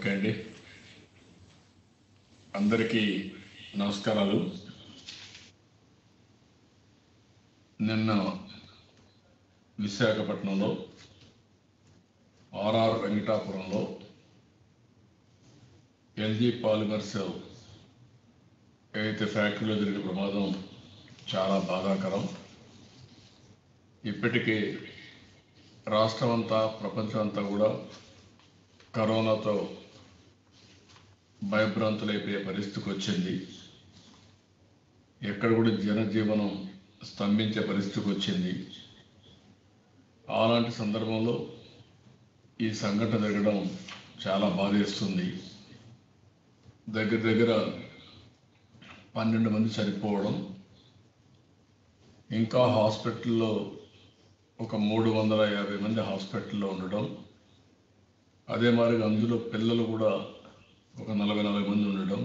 Okay అండి అందరికీ నమస్కారాలు నిన్న విశాఖపట్నంలో ఆర్ఆర్ వెంకటాపురంలో ఎల్జీ పాలిమర్స్ ఏదైతే ఫ్యాక్టరీలో జరిగిన ప్రమాదం చాలా బాధాకరం ఇప్పటికే రాష్ట్రం అంతా ప్రపంచం అంతా కూడా కరోనాతో భయభ్రాంతులైపోయే పరిస్థితికి వచ్చింది ఎక్కడ కూడా జనజీవనం స్తంభించే పరిస్థితికి వచ్చింది అలాంటి సందర్భంలో ఈ సంఘటన జరగడం చాలా బాధేస్తుంది దగ్గర దగ్గర పన్నెండు మంది చనిపోవడం ఇంకా హాస్పిటల్లో ఒక మూడు వందల యాభై మంది హాస్పిటల్లో ఉండడం అదే మాదిరిగా అందులో పిల్లలు కూడా ఒక నలభై నలభై మంది ఉండడం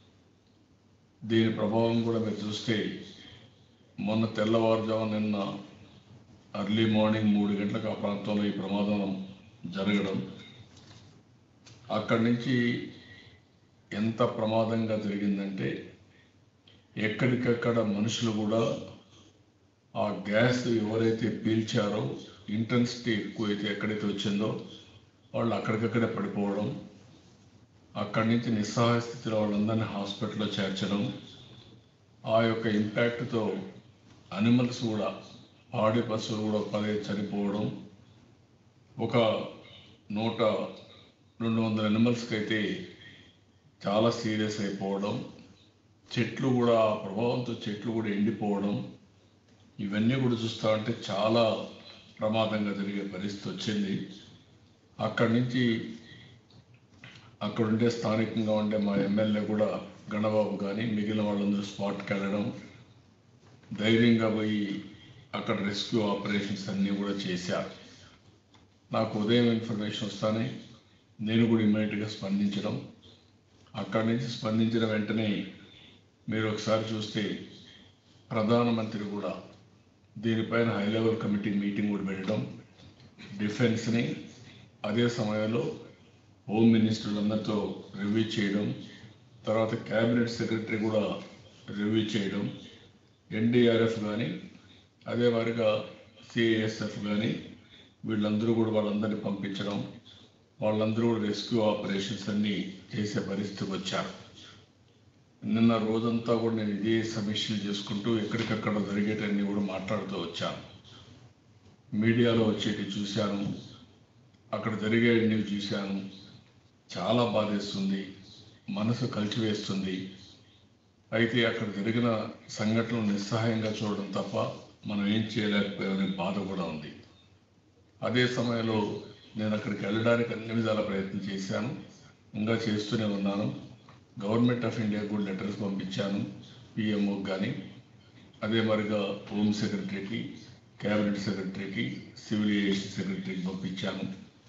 దీని ప్రభావం కూడా మీరు చూస్తే మొన్న తెల్లవారుజాము నిన్న అర్లీ మార్నింగ్ మూడు గంటలకు ఆ ప్రాంతంలో ఈ ప్రమాదం జరగడం అక్కడి నుంచి ఎంత ప్రమాదంగా జరిగిందంటే ఎక్కడికక్కడ మనుషులు కూడా ఆ గ్యాస్ ఎవరైతే పీల్చారో ఇంటెన్సిటీ ఎక్కువైతే ఎక్కడైతే వచ్చిందో వాళ్ళు అక్కడికక్కడే పడిపోవడం అక్కడి నుంచి నిస్సహాయ స్థితిలో వాళ్ళందరినీ హాస్పిటల్లో చేర్చడం ఆ యొక్క ఇంపాక్ట్తో అనిమల్స్ కూడా పాడి పశువులు కూడా పదే చనిపోవడం ఒక నూట రెండు వందల అనిమల్స్కి అయితే చాలా సీరియస్ అయిపోవడం చెట్లు కూడా ఆ ప్రభావంతో చెట్లు కూడా ఎండిపోవడం ఇవన్నీ కూడా చూస్తా ఉంటే చాలా ప్రమాదంగా జరిగే పరిస్థితి వచ్చింది అక్కడి నుంచి అక్కడ ఉండే స్థానికంగా ఉండే మా ఎమ్మెల్యే కూడా గణబాబు కానీ మిగిలిన వాళ్ళందరూ స్పాట్కి వెళ్ళడం ధైర్యంగా పోయి అక్కడ రెస్క్యూ ఆపరేషన్స్ అన్నీ కూడా చేశారు నాకు ఉదయం ఇన్ఫర్మేషన్ వస్తానే నేను కూడా ఇమ్మీడియట్గా స్పందించడం అక్కడి నుంచి స్పందించిన వెంటనే మీరు ఒకసారి చూస్తే ప్రధానమంత్రి కూడా దీనిపైన హై లెవెల్ కమిటీ మీటింగ్ కూడా పెట్టడం డిఫెన్స్ని అదే సమయంలో హోమ్ మినిస్టర్లందరితో రివ్యూ చేయడం తర్వాత క్యాబినెట్ సెక్రటరీ కూడా రివ్యూ చేయడం ఎన్డీఆర్ఎఫ్ కానీ అదే మాదిరిగా సిఐఎస్ఎఫ్ కానీ వీళ్ళందరూ కూడా వాళ్ళందరినీ పంపించడం వాళ్ళందరూ కూడా రెస్క్యూ ఆపరేషన్స్ అన్నీ చేసే పరిస్థితికి వచ్చారు నిన్న రోజంతా కూడా నేను ఇదే సమీక్షలు చేసుకుంటూ ఎక్కడికక్కడ జరిగేటన్నీ కూడా మాట్లాడుతూ వచ్చాను మీడియాలో వచ్చేటి చూశాను అక్కడ జరిగేవన్నీ చూశాను చాలా బాధేస్తుంది మనసు కలిచివేస్తుంది అయితే అక్కడ జరిగిన సంఘటనలు నిస్సహాయంగా చూడడం తప్ప మనం ఏం చేయలేకపోయామనే బాధ కూడా ఉంది అదే సమయంలో నేను అక్కడికి వెళ్ళడానికి అన్ని విధాల ప్రయత్నం చేశాను ఇంకా చేస్తూనే ఉన్నాను గవర్నమెంట్ ఆఫ్ ఇండియా కూడా లెటర్స్ పంపించాను పిఎంఓకి కానీ అదే మరిగా హోమ్ సెక్రటరీకి క్యాబినెట్ సెక్రటరీకి సివిల్ ఏవియేషన్ సెక్రటరీకి పంపించాను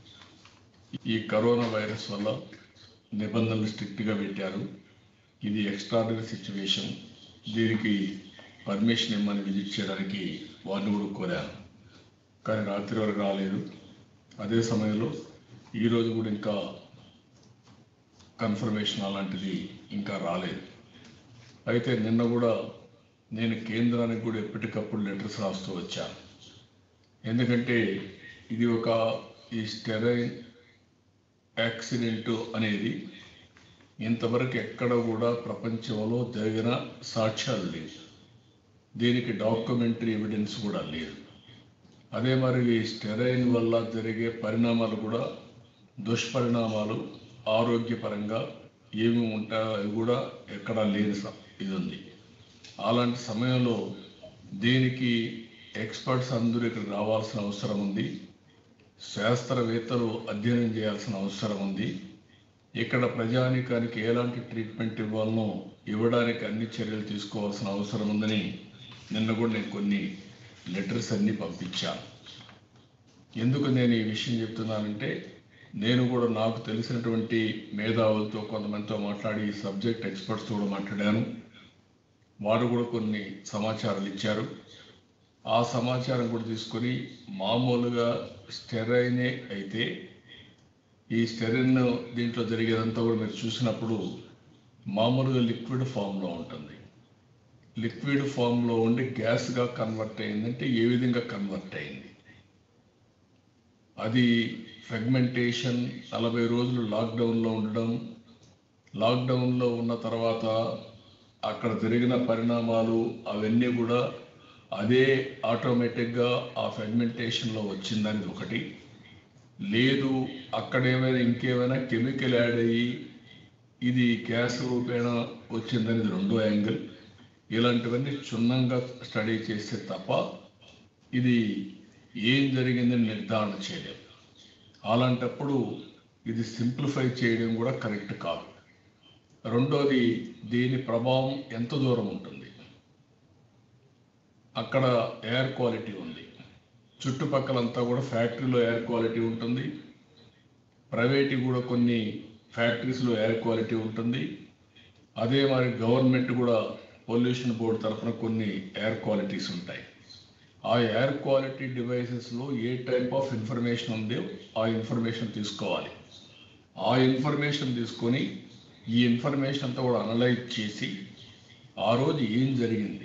ఈ కరోనా వైరస్ వల్ల నిబంధనలు స్ట్రిక్ట్గా పెట్టారు ఇది ఎక్స్ట్రాడినరీ సిచ్యువేషన్ దీనికి పర్మిషన్ ఇమ్మని విజిట్ చేయడానికి వారిని కూడా కోరాను కానీ రాత్రి వరకు రాలేదు అదే సమయంలో ఈరోజు కూడా ఇంకా కన్ఫర్మేషన్ అలాంటిది ఇంకా రాలేదు అయితే నిన్న కూడా నేను కేంద్రానికి కూడా ఎప్పటికప్పుడు లెటర్స్ రాస్తూ వచ్చాను ఎందుకంటే ఇది ఒక ఈ స్టెరైన్ యాక్సిడెంట్ అనేది ఇంతవరకు ఎక్కడ కూడా ప్రపంచంలో జరిగిన సాక్ష్యాలు లేవు దీనికి డాక్యుమెంటరీ ఎవిడెన్స్ కూడా లేదు అదే మరి ఈ స్టెరైన్ వల్ల జరిగే పరిణామాలు కూడా దుష్పరిణామాలు ఆరోగ్యపరంగా ఏమి ఉంటాయో అవి కూడా ఎక్కడా లేని స- ఇది ఉంది అలాంటి సమయంలో దీనికి ఎక్స్పర్ట్స్ అందరూ ఇక్కడ రావాల్సిన అవసరం ఉంది శాస్త్రవేత్తలు అధ్యయనం చేయాల్సిన అవసరం ఉంది ఇక్కడ ప్రజానికానికి ఎలాంటి ట్రీట్మెంట్ ఇవ్వాలనో ఇవ్వడానికి అన్ని చర్యలు తీసుకోవాల్సిన అవసరం ఉందని నిన్న కూడా నేను కొన్ని లెటర్స్ అన్నీ పంపించాను ఎందుకు నేను ఈ విషయం చెప్తున్నానంటే నేను కూడా నాకు తెలిసినటువంటి మేధావులతో కొంతమందితో మాట్లాడి ఈ సబ్జెక్ట్ ఎక్స్పర్ట్స్ కూడా మాట్లాడాను వారు కూడా కొన్ని సమాచారాలు ఇచ్చారు ఆ సమాచారం కూడా తీసుకొని మామూలుగా స్టెరైనే అయితే ఈ స్టెరిన్ దీంట్లో జరిగేదంతా కూడా మీరు చూసినప్పుడు మామూలుగా లిక్విడ్ ఫామ్లో ఉంటుంది లిక్విడ్ ఫామ్లో ఉండి గ్యాస్గా కన్వర్ట్ అయిందంటే ఏ విధంగా కన్వర్ట్ అయింది అది ఫ్రెగ్మెంటేషన్ నలభై రోజులు లాక్డౌన్లో ఉండడం లాక్డౌన్లో ఉన్న తర్వాత అక్కడ జరిగిన పరిణామాలు అవన్నీ కూడా అదే ఆటోమేటిక్గా ఆ ఫ్రెగ్మెంటేషన్లో వచ్చిందని ఒకటి లేదు అక్కడ ఏమైనా ఇంకేమైనా కెమికల్ యాడ్ అయ్యి ఇది గ్యాస్ రూపేణ వచ్చిందనేది రెండో యాంగిల్ ఇలాంటివన్నీ క్షుణ్ణంగా స్టడీ చేస్తే తప్ప ఇది ఏం జరిగిందని నిర్ధారణ చేయలేం అలాంటప్పుడు ఇది సింప్లిఫై చేయడం కూడా కరెక్ట్ కాదు రెండోది దీని ప్రభావం ఎంత దూరం ఉంటుంది అక్కడ ఎయిర్ క్వాలిటీ ఉంది చుట్టుపక్కలంతా కూడా ఫ్యాక్టరీలో ఎయిర్ క్వాలిటీ ఉంటుంది ప్రైవేట్ కూడా కొన్ని ఫ్యాక్టరీస్లో ఎయిర్ క్వాలిటీ ఉంటుంది అదే మరి గవర్నమెంట్ కూడా పొల్యూషన్ బోర్డు తరఫున కొన్ని ఎయిర్ క్వాలిటీస్ ఉంటాయి ఆ ఎయిర్ క్వాలిటీ డివైసెస్లో ఏ టైప్ ఆఫ్ ఇన్ఫర్మేషన్ ఉందో ఆ ఇన్ఫర్మేషన్ తీసుకోవాలి ఆ ఇన్ఫర్మేషన్ తీసుకొని ఈ ఇన్ఫర్మేషన్ అంతా కూడా అనలైజ్ చేసి ఆ రోజు ఏం జరిగింది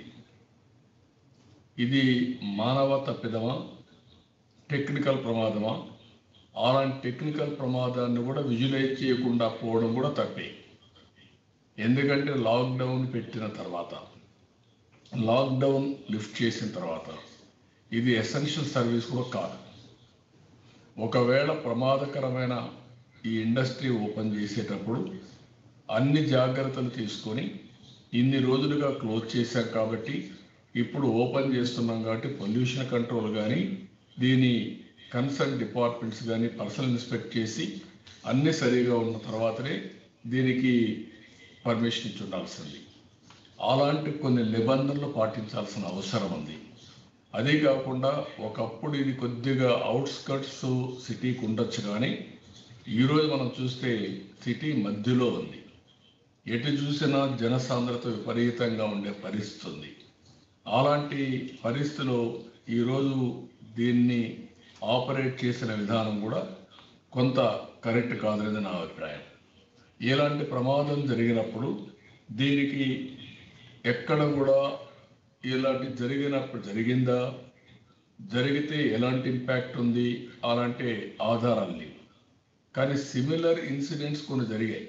ఇది మానవ తప్పిదమా టెక్నికల్ ప్రమాదమా అలాంటి టెక్నికల్ ప్రమాదాన్ని కూడా విజువలైజ్ చేయకుండా పోవడం కూడా తప్పే ఎందుకంటే లాక్డౌన్ పెట్టిన తర్వాత లాక్డౌన్ లిఫ్ట్ చేసిన తర్వాత ఇది ఎసెన్షియల్ సర్వీస్ కూడా కాదు ఒకవేళ ప్రమాదకరమైన ఈ ఇండస్ట్రీ ఓపెన్ చేసేటప్పుడు అన్ని జాగ్రత్తలు తీసుకొని ఇన్ని రోజులుగా క్లోజ్ చేశాం కాబట్టి ఇప్పుడు ఓపెన్ చేస్తున్నాం కాబట్టి పొల్యూషన్ కంట్రోల్ కానీ దీని కన్సర్న్ డిపార్ట్మెంట్స్ కానీ పర్సనల్ ఇన్స్పెక్ట్ చేసి అన్ని సరిగా ఉన్న తర్వాతనే దీనికి పర్మిషన్ ఇచ్చి ఉండాల్సింది అలాంటి కొన్ని నిబంధనలు పాటించాల్సిన అవసరం ఉంది అదే కాకుండా ఒకప్పుడు ఇది కొద్దిగా అవుట్స్కట్స్ సిటీకి ఉండొచ్చు కానీ ఈరోజు మనం చూస్తే సిటీ మధ్యలో ఉంది ఎటు చూసినా జనసాంద్రత విపరీతంగా ఉండే పరిస్థితి ఉంది అలాంటి పరిస్థితిలో ఈరోజు దీన్ని ఆపరేట్ చేసిన విధానం కూడా కొంత కరెక్ట్ కాదనేది నా అభిప్రాయం ఇలాంటి ప్రమాదం జరిగినప్పుడు దీనికి ఎక్కడ కూడా ఇలాంటి జరిగినప్పుడు జరిగిందా జరిగితే ఎలాంటి ఇంపాక్ట్ ఉంది అలాంటి ఆధారాలు లేవు కానీ సిమిలర్ ఇన్సిడెంట్స్ కొన్ని జరిగాయి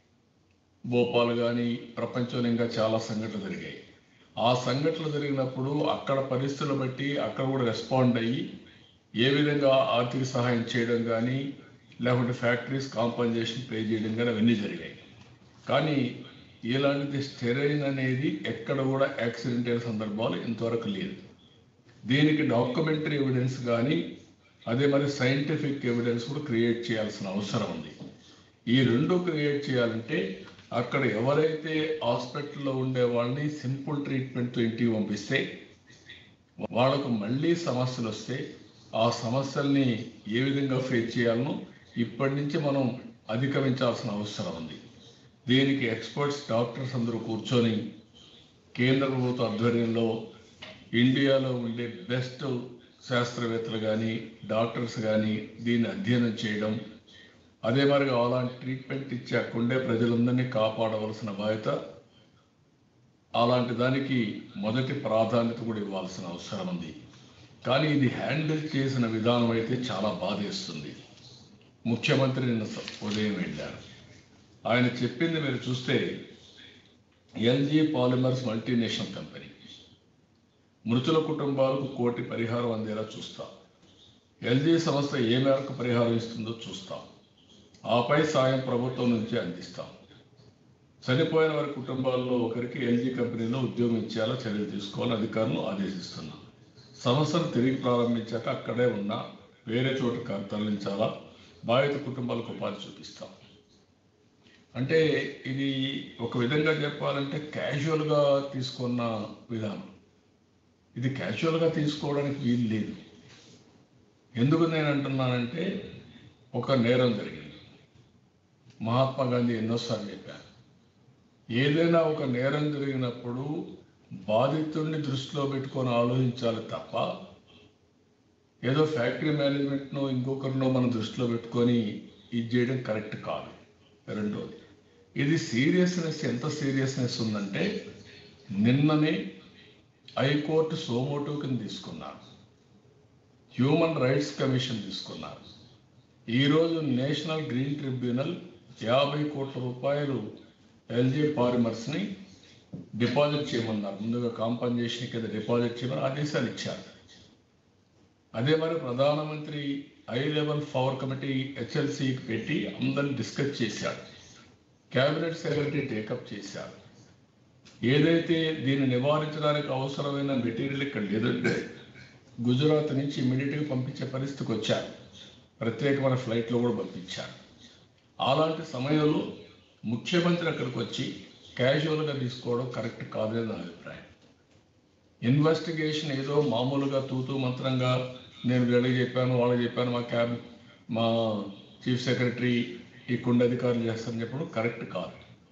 భోపాల్ కానీ ప్రపంచంలో ఇంకా చాలా సంఘటనలు జరిగాయి ఆ సంఘటనలు జరిగినప్పుడు అక్కడ పరిస్థితులు బట్టి అక్కడ కూడా రెస్పాండ్ అయ్యి ఏ విధంగా ఆర్థిక సహాయం చేయడం కానీ లేకుంటే ఫ్యాక్టరీస్ కాంపన్సేషన్ పే చేయడం కానీ అవన్నీ జరిగాయి కానీ ఇలాంటిది స్టెరైన్ అనేది ఎక్కడ కూడా యాక్సిడెంట్ అయిన సందర్భాలు ఇంతవరకు లేదు దీనికి డాక్యుమెంటరీ ఎవిడెన్స్ కానీ అదే మరి సైంటిఫిక్ ఎవిడెన్స్ కూడా క్రియేట్ చేయాల్సిన అవసరం ఉంది ఈ రెండు క్రియేట్ చేయాలంటే అక్కడ ఎవరైతే హాస్పిటల్లో ఉండే వాళ్ళని సింపుల్ ట్రీట్మెంట్తో ఇంటికి పంపిస్తే వాళ్ళకు మళ్ళీ సమస్యలు వస్తే ఆ సమస్యల్ని ఏ విధంగా ఫేస్ చేయాలనో ఇప్పటి నుంచి మనం అధిగమించాల్సిన అవసరం ఉంది దీనికి ఎక్స్పర్ట్స్ డాక్టర్స్ అందరూ కూర్చొని కేంద్ర ప్రభుత్వ ఆధ్వర్యంలో ఇండియాలో ఉండే బెస్ట్ శాస్త్రవేత్తలు కానీ డాక్టర్స్ కానీ దీన్ని అధ్యయనం చేయడం అదే మరిగా అలాంటి ట్రీట్మెంట్ ఇచ్చి అక్కడుండే ప్రజలందరినీ కాపాడవలసిన బాధ్యత అలాంటి దానికి మొదటి ప్రాధాన్యత కూడా ఇవ్వాల్సిన అవసరం ఉంది కానీ ఇది హ్యాండిల్ చేసిన విధానం అయితే చాలా బాధేస్తుంది ముఖ్యమంత్రి నిన్న స- ఉదయం వెళ్ళారు ఆయన చెప్పింది మీరు చూస్తే ఎల్జీ పాలిమర్స్ మల్టీనేషనల్ కంపెనీ మృతుల కుటుంబాలకు కోటి పరిహారం అందేలా చూస్తాం ఎల్జీ సంస్థ ఏ మేరకు పరిహారం ఇస్తుందో చూస్తాం ఆపై సాయం ప్రభుత్వం నుంచి అందిస్తాం చనిపోయిన వారి కుటుంబాల్లో ఒకరికి ఎల్జీ కంపెనీలో ఉద్యోగం ఇచ్చేలా చర్యలు తీసుకోవాలని అధికారులను ఆదేశిస్తున్నాం సంస్థను తిరిగి ప్రారంభించాక అక్కడే ఉన్న వేరే చోట క- తరలించాలా బాధిత కుటుంబాలకు ఉపాధి చూపిస్తాం అంటే ఇది ఒక విధంగా చెప్పాలంటే క్యాజువల్గా తీసుకున్న విధానం ఇది క్యాజువల్గా తీసుకోవడానికి వీలు లేదు ఎందుకు నేను అంటున్నానంటే ఒక నేరం జరిగింది మహాత్మా గాంధీ ఎన్నోసార్లు చెప్పారు ఏదైనా ఒక నేరం జరిగినప్పుడు బాధితుడిని దృష్టిలో పెట్టుకొని ఆలోచించాలి తప్ప ఏదో ఫ్యాక్టరీ మేనేజ్మెంట్ను ఇంకొకరినో మనం దృష్టిలో పెట్టుకొని ఇది చేయడం కరెక్ట్ కాదు రెండోది ఇది సీరియస్నెస్ ఎంత సీరియస్నెస్ ఉందంటే నిన్ననే హైకోర్టు సోమోటో కింద తీసుకున్నారు హ్యూమన్ రైట్స్ కమిషన్ తీసుకున్నారు ఈరోజు నేషనల్ గ్రీన్ ట్రిబ్యునల్ యాభై కోట్ల రూపాయలు ఎల్జీ పాలిమర్స్ని డిపాజిట్ చేయమన్నారు ముందుగా కాంపన్సేషన్ కింద డిపాజిట్ చేయమని ఆదేశాలు ఇచ్చారు అదే మరి ప్రధానమంత్రి హై లెవెల్ పవర్ కమిటీ హెచ్ఎల్సీకి పెట్టి అందరిని డిస్కస్ చేశారు కేబినెట్ సెక్రటరీ టేకప్ చేశారు ఏదైతే దీన్ని నివారించడానికి అవసరమైన మెటీరియల్ ఇక్కడ లేదంటే గుజరాత్ నుంచి ఇమీడియట్గా పంపించే పరిస్థితికి వచ్చారు ప్రత్యేకమైన ఫ్లైట్లో కూడా పంపించారు అలాంటి సమయంలో ముఖ్యమంత్రి అక్కడికి వచ్చి క్యాజువల్గా తీసుకోవడం కరెక్ట్ కాదని నా అభిప్రాయం ఇన్వెస్టిగేషన్ ఏదో మామూలుగా తూతూ మంత్రంగా నేను వీళ్ళకి చెప్పాను వాళ్ళకి చెప్పాను మా క్యాబ్ మా చీఫ్ సెక్రటరీ ఈ కుండ అధికారులు చేస్తారని చెప్పడం కరెక్ట్ కాదు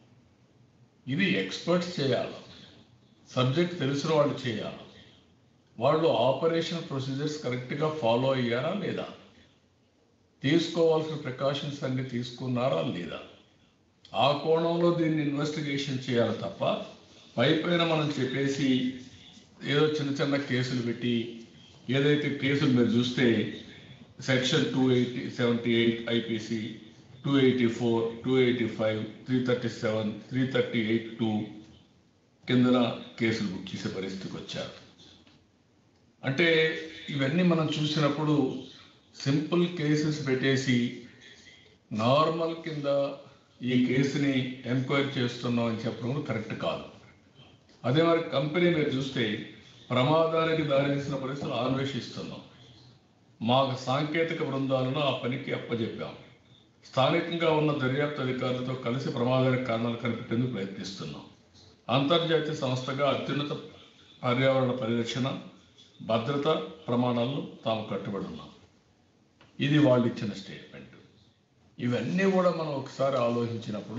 ఇది ఎక్స్పర్ట్స్ చేయాలి సబ్జెక్ట్ తెలిసిన వాళ్ళు చేయాలి వాళ్ళు ఆపరేషన్ ప్రొసీజర్స్ కరెక్ట్గా ఫాలో అయ్యారా లేదా తీసుకోవాల్సిన ప్రికాషన్స్ అన్ని తీసుకున్నారా లేదా ఆ కోణంలో దీన్ని ఇన్వెస్టిగేషన్ చేయాలి తప్ప పై పైన మనం చెప్పేసి ఏదో చిన్న చిన్న కేసులు పెట్టి ఏదైతే కేసులు మీరు చూస్తే section two eighty seventy eight IPC two eighty four two eighty five three thirty seven three thirty eight two కిందన కేసులు బుక్ చేసే పరిస్థితికి వచ్చారు అంటే ఇవన్నీ మనం చూసినప్పుడు సింపుల్ కేసెస్ పెట్టేసి నార్మల్ కింద ఈ కేసుని ఎంక్వైరీ చేస్తున్నాం అని చెప్పడం కూడా కరెక్ట్ కాదు అదే మరి కంపెనీ మీరు చూస్తే ప్రమాదానికి దారితీసిన పరిస్థితులు అన్వేషిస్తున్నాం మాకు సాంకేతిక బృందాలను ఆ పనికి అప్పజెప్పాం స్థానికంగా ఉన్న దర్యాప్తు అధికారులతో కలిసి ప్రమాదానికి కారణాలు కనిపెట్టేందుకు ప్రయత్నిస్తున్నాం అంతర్జాతీయ సంస్థగా అత్యున్నత పర్యావరణ పరిరక్షణ భద్రత ప్రమాణాలను తాము కట్టుబడి ఉన్నాం ఇది వాళ్ళు ఇచ్చిన స్టేట్మెంట్ ఇవన్నీ కూడా మనం ఒకసారి ఆలోచించినప్పుడు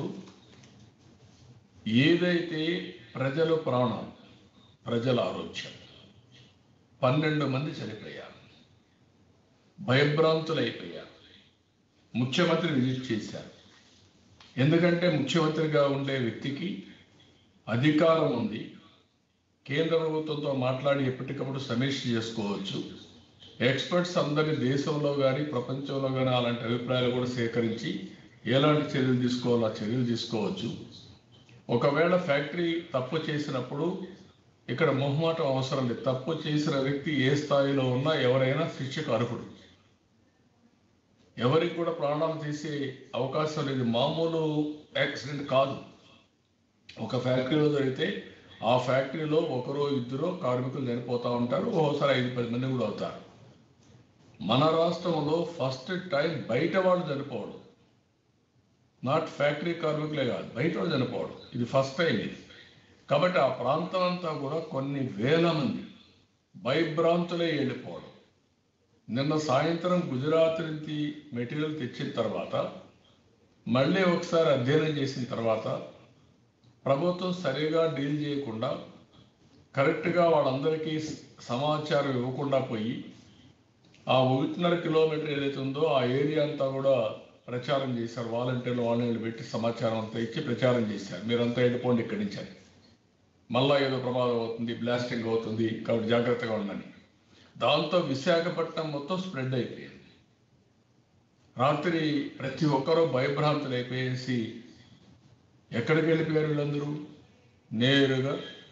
ఏదైతే ప్రజల ప్రాణం ప్రజల ఆరోగ్యం పన్నెండు మంది చనిపోయారు భయభ్రాంతులైపోయారు ముఖ్యమంత్రి విజిట్ చేశారు ఎందుకంటే ముఖ్యమంత్రిగా ఉండే వ్యక్తికి అధికారం ఉంది కేంద్ర ప్రభుత్వంతో మాట్లాడి ఎప్పటికప్పుడు సమీక్ష చేసుకోవచ్చు ఎక్స్పర్ట్స్ అందరి దేశంలో కానీ ప్రపంచంలో కానీ అలాంటి అభిప్రాయాలు కూడా సేకరించి ఎలాంటి చర్యలు తీసుకోవాలో ఆ చర్యలు తీసుకోవచ్చు ఒకవేళ ఫ్యాక్టరీ తప్పు చేసినప్పుడు ఇక్కడ మొహమాటం అవసరం లేదు తప్పు చేసిన వ్యక్తి ఏ స్థాయిలో ఉన్నా ఎవరైనా శిక్షకు అర్హుడు ఎవరికి కూడా ప్రాణాలు తీసే అవకాశం లేదు మామూలు యాక్సిడెంట్ కాదు ఒక ఫ్యాక్టరీలో జరిగితే ఆ ఫ్యాక్టరీలో ఒకరో ఇద్దరు కార్మికులు చనిపోతూ ఉంటారు ఓసారి ఐదు పది మంది కూడా అవుతారు మన రాష్ట్రంలో ఫస్ట్ టైం బయట వాళ్ళు చనిపోవడం నాట్ ఫ్యాక్టరీ కార్మికులే కాదు బయట వాళ్ళు చనిపోవడం ఇది ఫస్ట్ టైం ఇది కాబట్టి ఆ ప్రాంతం అంతా కూడా కొన్ని వేల మంది భయభ్రాంతులే వెళ్ళిపోవడం నిన్న సాయంత్రం గుజరాత్ నుంచి మెటీరియల్ తెచ్చిన తర్వాత మళ్ళీ ఒకసారి అధ్యయనం చేసిన తర్వాత ప్రభుత్వం సరిగా డీల్ చేయకుండా కరెక్ట్గా వాళ్ళందరికీ సమాచారం ఇవ్వకుండా పోయి ఆ ఒకటిన్నర కిలోమీటర్ ఏదైతే ఉందో ఆ ఏరియా అంతా కూడా ప్రచారం చేశారు వాలంటీర్లు వాళ్ళని పెట్టి సమాచారం అంతా ఇచ్చి ప్రచారం చేశారు మీరంతా వెళ్ళిపోండి ఇక్కడి నుంచి అని మళ్ళా ఏదో ప్రమాదం అవుతుంది బ్లాస్టింగ్ అవుతుంది కాబట్టి జాగ్రత్తగా ఉండండి దాంతో విశాఖపట్నం మొత్తం స్ప్రెడ్ అయిపోయింది రాత్రి ప్రతి ఒక్కరూ భయభ్రాంతులు అయిపోయేసి ఎక్కడికి వెళ్ళిపోయారు వీళ్ళందరూ నేరుగా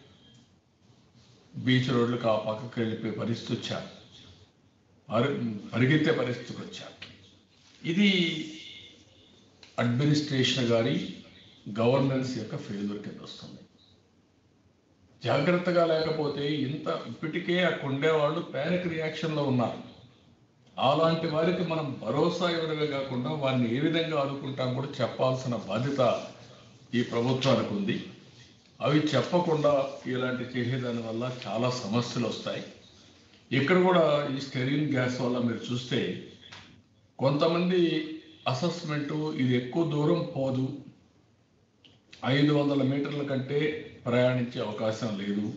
బీచ్ రోడ్లకు ఆ పక్కకి వెళ్ళిపోయే పరిస్థితి వచ్చారు అరు పరిగెత్తే పరిస్థితికి వచ్చారు ఇది అడ్మినిస్ట్రేషన్ గారి గవర్నెన్స్ యొక్క ఫెయిల్యూర్ కింద వస్తుంది జాగ్రత్తగా లేకపోతే ఇంత ఇప్పటికే అక్కడ ఉండేవాళ్ళు ప్యానిక్ రియాక్షన్లో ఉన్నారు అలాంటి వారికి మనం భరోసా ఇవ్వడమే కాకుండా వారిని ఏ విధంగా ఆదుకుంటాం కూడా చెప్పాల్సిన బాధ్యత ఈ ప్రభుత్వానికి ఉంది అవి చెప్పకుండా ఇలాంటి చేసేదాని వల్ల చాలా సమస్యలు వస్తాయి ఇక్కడ కూడా ఈ స్టెరిన్ గ్యాస్ వల్ల మీరు చూస్తే కొంతమంది అసెస్మెంటు ఇది ఎక్కువ దూరం పోదు ఐదు వందల మీటర్ల కంటే ప్రయాణించే అవకాశం లేదు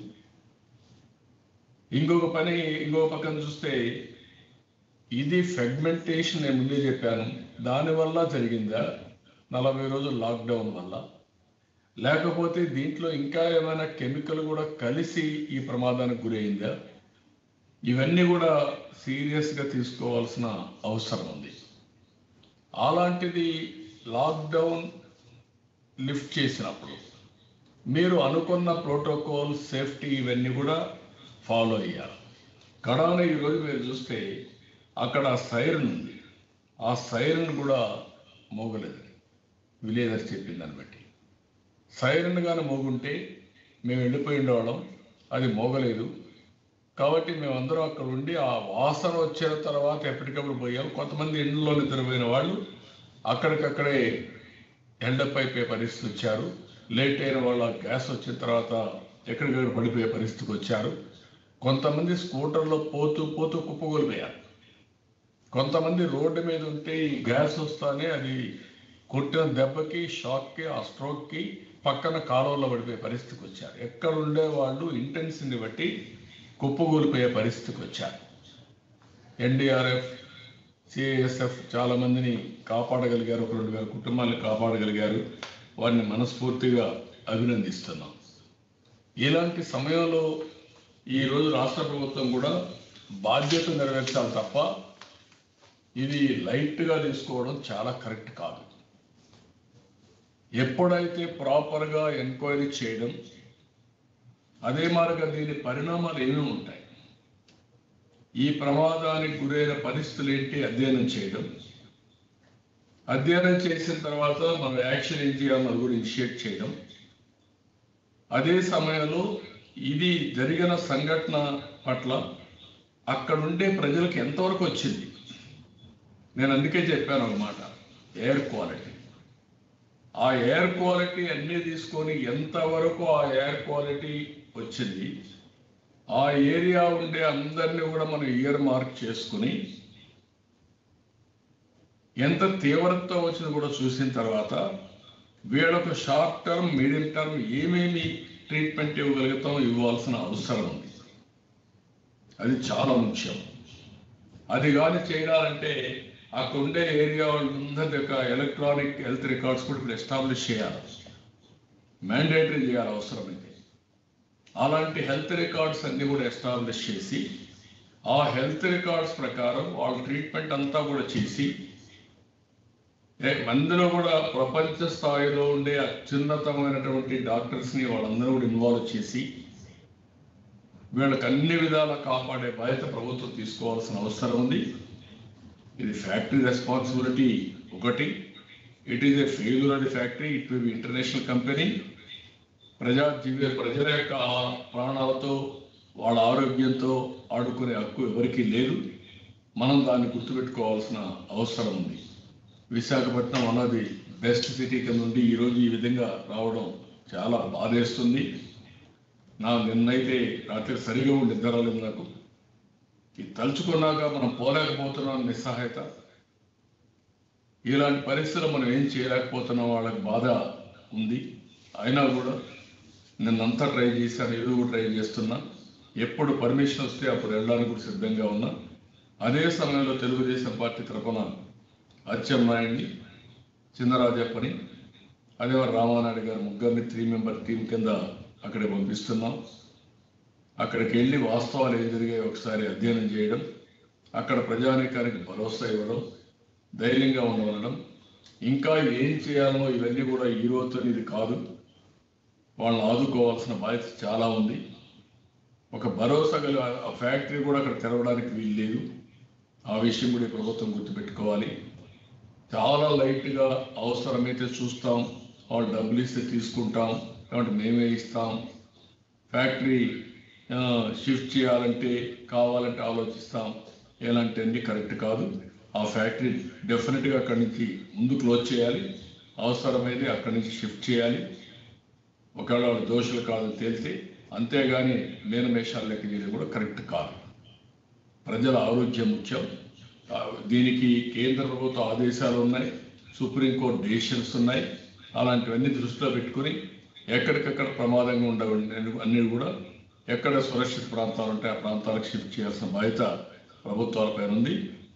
ఇంకొక పని ఇంకొక పక్కన చూస్తే ఇది ఫెగ్మెంటేషన్ నేను ముందే చెప్పాను దానివల్ల జరిగిందా నలభై రోజులు లాక్డౌన్ వల్ల లేకపోతే దీంట్లో ఇంకా ఏమైనా కెమికల్ కూడా కలిసి ఈ ప్రమాదానికి గురైందా ఇవన్నీ కూడా సీరియస్గా తీసుకోవాల్సిన అవసరం ఉంది అలాంటిది లాక్డౌన్ లిఫ్ట్ చేసినప్పుడు మీరు అనుకున్న ప్రోటోకాల్ సేఫ్టీ ఇవన్నీ కూడా ఫాలో అయ్యారు కడాన ఈరోజు మీరు చూస్తే అక్కడ సైరన్ ఉంది ఆ సైరన్ కూడా మోగలేదు విలేజర్ చెప్పిన దాన్ని బట్టి సైరన్ కానీ మోగుంటే మేము వెళ్ళిపోయి ఉండేవాళ్ళం అది మోగలేదు కాబట్టి మేమందరం అక్కడ ఉండి ఆ వాసన వచ్చిన తర్వాత ఎప్పటికప్పుడు పోయాం కొంతమంది ఇంట్లో నిద్రపోయిన వాళ్ళు అక్కడికక్కడే ఎండప్ అయిపోయే పరిస్థితి వచ్చారు లేట్ అయిన వాళ్ళ గ్యాస్ వచ్చిన తర్వాత ఎక్కడికక్కడ పడిపోయే పరిస్థితికి వచ్చారు కొంతమంది స్కూటర్లో పోతూ పోతూ కుప్పగొలిపోయారు కొంతమంది రోడ్డు మీద ఉంటే ఈ గ్యాస్ వస్తానే అది కొట్టిన దెబ్బకి షాక్కి ఆ స్ట్రోక్కి పక్కన కాలువలో పడిపోయే పరిస్థితికి వచ్చారు ఎక్కడ ఉండే వాళ్ళు ఇంటెన్సిటీని బట్టి కుప్పగూలిపోయే పరిస్థితికి వచ్చారు ఎన్డీఆర్ఎఫ్ సిఐఎస్ఎఫ్ చాలా మందిని కాపాడగలిగారు ఒక రెండు వేల కుటుంబాలను కాపాడగలిగారు వారిని మనస్ఫూర్తిగా అభినందిస్తున్నాం ఇలాంటి సమయంలో ఈ రోజు రాష్ట్ర ప్రభుత్వం కూడా బాధ్యత నెరవేర్చాలి తప్ప ఇది లైట్గా తీసుకోవడం చాలా కరెక్ట్ కాదు ఎప్పుడైతే ప్రాపర్గా ఎంక్వైరీ చేయడం అదే మార్గ దీని పరిణామాలు ఏమేమి ఉంటాయి ఈ ప్రమాదానికి గురైన పరిస్థితులు ఏంటి అధ్యయనం చేయడం అధ్యయనం చేసిన తర్వాత మనం యాక్షన్ ఏం చేయాలో అది కూడా ఇనిషియేట్ చేయడం అదే సమయంలో ఇది జరిగిన సంఘటన పట్ల అక్కడ ఉండే ప్రజలకు ఎంతవరకు వచ్చింది నేను అందుకే చెప్పాను అన్నమాట ఎయిర్ క్వాలిటీ ఆ ఎయిర్ క్వాలిటీ అన్నీ తీసుకొని ఎంతవరకు ఆ ఎయిర్ క్వాలిటీ వచ్చింది ఆ ఏరియా ఉండే అందరినీ కూడా మనం ఇయర్ మార్క్ చేసుకుని ఎంత తీవ్రత వచ్చింది కూడా చూసిన తర్వాత వీళ్ళకు షార్ట్ టర్మ్ మీడియం టర్మ్ ఏమేమి ట్రీట్మెంట్ ఇవ్వగలుగుతాం ఇవ్వాల్సిన అవసరం ఉంది అది చాలా ముఖ్యం అది కానీ చేయాలంటే అక్కడ ఉండే ఏరియా వాళ్ళందరి యొక్క ఎలక్ట్రానిక్ హెల్త్ రికార్డ్స్ కూడా ఇప్పుడు ఎస్టాబ్లిష్ చేయాలి మ్యాండేటరీ చేయాలి అవసరమైతే అలాంటి హెల్త్ రికార్డ్స్ అన్ని కూడా ఎస్టాబ్లిష్ చేసి ఆ హెల్త్ రికార్డ్స్ ప్రకారం వాళ్ళ ట్రీట్మెంట్ అంతా కూడా చేసి ఏ- అందులో కూడా ప్రపంచ స్థాయిలో ఉండే అత్యున్నతమైనటువంటి డాక్టర్స్ని వాళ్ళందరూ కూడా ఇన్వాల్వ్ చేసి వీళ్ళకి అన్ని విధాలా కాపాడే బాధ్యత ప్రభుత్వం తీసుకోవాల్సిన అవసరం ఉంది ఇది ఫ్యాక్టరీ రెస్పాన్సిబిలిటీ ఒకటి ఇట్ ఈస్ ఏ ఫెయిల్యూర్ అది factory it will be international company ప్రజా జీవ ప్రజల యొక్క ప్రాణాలతో వాళ్ళ ఆరోగ్యంతో ఆడుకునే హక్కు ఎవరికీ లేదు మనం దాన్ని గుర్తుపెట్టుకోవాల్సిన అవసరం ఉంది విశాఖపట్నం అన్నది బెస్ట్ సిటీ కింద నుండి ఈరోజు ఈ విధంగా రావడం చాలా బాధేస్తుంది నా నిన్నైతే రాత్రి సరిగా ఉండి నిద్ర రాలేదు నాకు ఇది తలుచుకున్నాక మనం పోలేకపోతున్నాం నిస్సహాయత ఇలాంటి పరిస్థితులు మనం ఏం చేయలేకపోతున్నాం వాళ్ళకి బాధ ఉంది అయినా కూడా నిన్నంతా ట్రై చేశాను ఇది కూడా ట్రై చేస్తున్నా ఎప్పుడు పర్మిషన్ వస్తే అప్పుడు వెళ్ళడానికి కూడా సిద్ధంగా ఉన్నా అదే సమయంలో తెలుగుదేశం పార్టీ తరఫున అచ్చెన్నాయుడిని చిన్నరాజప్పని అదే రామానాయుడు గారు ముగ్గురిని త్రీ మెంబర్ టీం కింద అక్కడ పంపిస్తున్నాం అక్కడికి వెళ్ళి వాస్తవాలు ఏం జరిగాయో ఒకసారి అధ్యయనం చేయడం అక్కడ ప్రజానీకానికి భరోసా ఇవ్వడం ధైర్యంగా ఉండవడం ఇంకా ఏం చేయాలో ఇవన్నీ కూడా ఈ రోజుతో ఇది కాదు వాళ్ళని ఆదుకోవాల్సిన బాధ్యత చాలా ఉంది ఒక భరోసా గల ఆ ఫ్యాక్టరీ కూడా అక్కడ తెరవడానికి వీలు లేదు ఆ విషయం కూడా ఈ ప్రభుత్వం గుర్తుపెట్టుకోవాలి చాలా లైట్గా అవసరమైతే చూస్తాం వాళ్ళు డబ్బులు ఇస్తే తీసుకుంటాం కాబట్టి మేమే ఇస్తాం ఫ్యాక్టరీ ఆ, షిఫ్ట్ చేయాలంటే కావాలంటే ఆలోచిస్తాం ఎలాంటి అన్ని కరెక్ట్ కాదు ఆ ఫ్యాక్టరీ డెఫినెట్గా అక్కడి నుంచి ముందు క్లోజ్ చేయాలి అవసరమైతే అక్కడి నుంచి షిఫ్ట్ చేయాలి ఒకవేళ వాళ్ళు దోషులు కాదని తేలితే అంతేగాని మేనమేషాలు లెక్క చేయడం కూడా కరెక్ట్ కాదు ప్రజల ఆరోగ్యం ముఖ్యం ఆ, దీనికి కేంద్ర ప్రభుత్వ ఆదేశాలు ఉన్నాయి సుప్రీంకోర్టు డెసిషన్స్ ఉన్నాయి అలాంటివన్నీ దృష్టిలో పెట్టుకుని ఎక్కడికక్కడ ప్రమాదంగా ఉండవండి అన్ని కూడా ఎక్కడ సురక్షిత ప్రాంతాలు ఉంటాయి ఆ ప్రాంతాలకు షిఫ్ట్ చేయాల్సిన బాధ్యత ప్రభుత్వాలపైన ఉంది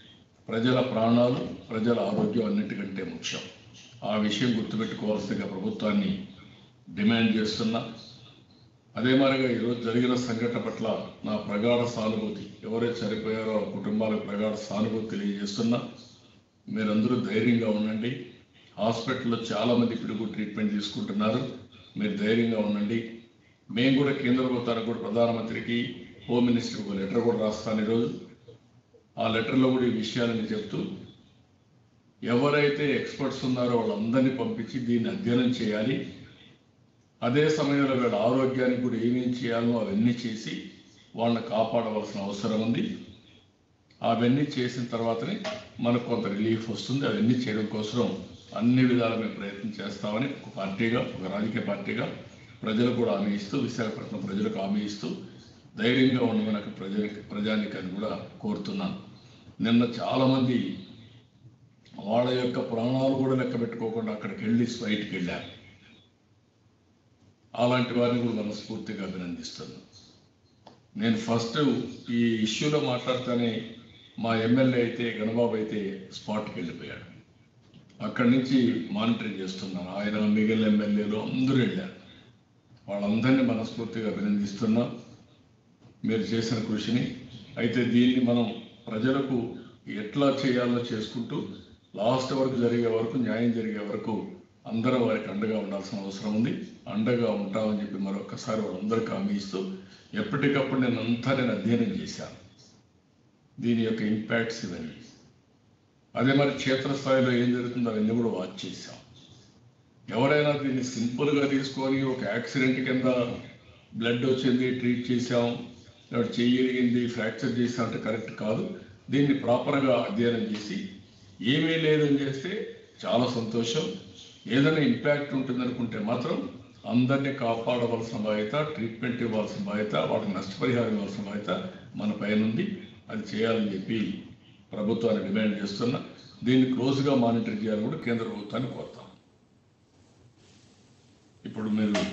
ప్రజల ప్రాణాలు ప్రజల ఆరోగ్యం అన్నిటికంటే ముఖ్యం ఆ విషయం గుర్తుపెట్టుకోవాల్సిందిగా ప్రభుత్వాన్ని డిమాండ్ చేస్తున్నా అదే మాదిరిగా ఈరోజు జరిగిన సంఘటన పట్ల నా ప్రగాఢ సానుభూతి ఎవరైతే చనిపోయారో ఆ కుటుంబాలకు ప్రగాఢ సానుభూతి తెలియజేస్తున్నా మీరందరూ ధైర్యంగా ఉండండి హాస్పిటల్లో చాలామంది ఇప్పుడు ట్రీట్మెంట్ తీసుకుంటున్నారు మీరు ధైర్యంగా ఉండండి మేము కూడా కేంద్ర ప్రభుత్వానికి కూడా ప్రధానమంత్రికి హోమ్ మినిస్టర్కి ఒక లెటర్ కూడా రాస్తాను ఈరోజు ఆ లెటర్లో కూడా ఈ విషయాలని చెప్తూ ఎవరైతే ఎక్స్పర్ట్స్ ఉన్నారో వాళ్ళందరినీ పంపించి దీన్ని అధ్యయనం చేయాలి అదే సమయంలో వీళ్ళ ఆరోగ్యానికి కూడా ఏమేం చేయాలో అవన్నీ చేసి వాళ్ళని కాపాడవలసిన అవసరం ఉంది అవన్నీ చేసిన తర్వాతనే మనకు కొంత రిలీఫ్ వస్తుంది అవన్నీ చేయడం కోసం అన్ని విధాల మేము ప్రయత్నం చేస్తామని ఒక పార్టీగా ఒక రాజకీయ పార్టీగా ప్రజలకు కూడా హామీ ఇస్తూ విశాఖపట్నం ప్రజలకు హామీ ఇస్తూ ధైర్యంగా ఉండమని అక్కడ ప్రజల ప్రజానికాన్ని కూడా కోరుతున్నాను నిన్న చాలామంది వాళ్ళ యొక్క ప్రాణాలు కూడా లెక్క పెట్టుకోకుండా అక్కడికి వెళ్ళి స్వైట్కి వెళ్ళారు అలాంటి వారిని కూడా మనస్ఫూర్తిగా అభినందిస్తున్నాను నేను ఫస్ట్ ఈ ఇష్యూలో మాట్లాడితేనే మా ఎమ్మెల్యే అయితే గణబాబు అయితే స్పాట్కి వెళ్ళిపోయాడు అక్కడి నుంచి మానిటరింగ్ చేస్తున్నాను ఆయన మిగిలిన ఎమ్మెల్యేలు అందరూ వెళ్ళారు వాళ్ళందరినీ మనస్ఫూర్తిగా అభినందిస్తున్నాం మీరు చేసిన కృషిని అయితే దీన్ని మనం ప్రజలకు ఎట్లా చేయాలో చేసుకుంటూ లాస్ట్ వరకు జరిగే వరకు న్యాయం జరిగే వరకు అందరూ వారికి అండగా ఉండాల్సిన అవసరం ఉంది అండగా ఉంటామని చెప్పి మరొకసారి వాళ్ళందరికీ హామీ ఇస్తూ ఎప్పటికప్పుడు నేను అంతా నేను అధ్యయనం చేశాను దీని యొక్క ఇంపాక్ట్స్ ఇవన్నీ అదే మరి క్షేత్రస్థాయిలో ఏం జరుగుతుందో అవన్నీ కూడా వాచ్ చేశాం ఎవరైనా దీన్ని సింపుల్గా తీసుకొని ఒక యాక్సిడెంట్ కింద బ్లడ్ వచ్చింది ట్రీట్ చేశాం లేదా చెయ్యి ఇరిగింది ఫ్రాక్చర్ చేసాం అంటే కరెక్ట్ కాదు దీన్ని ప్రాపర్గా అధ్యయనం చేసి ఏమీ లేదని చేస్తే చాలా సంతోషం ఏదైనా ఇంపాక్ట్ ఉంటుందనుకుంటే మాత్రం అందరినీ కాపాడవలసిన బాధ్యత ట్రీట్మెంట్ ఇవ్వాల్సిన బాధ్యత వాళ్ళకి నష్టపరిహారం ఇవ్వాల్సిన బాధ్యత మన పైన ఉంది అది చేయాలని చెప్పి ప్రభుత్వాన్ని డిమాండ్ చేస్తున్నా దీన్ని క్లోజ్గా మానిటర్ చేయాలని కూడా కేంద్ర ప్రభుత్వాన్ని కోరుతాం ఇప్పుడు మీరు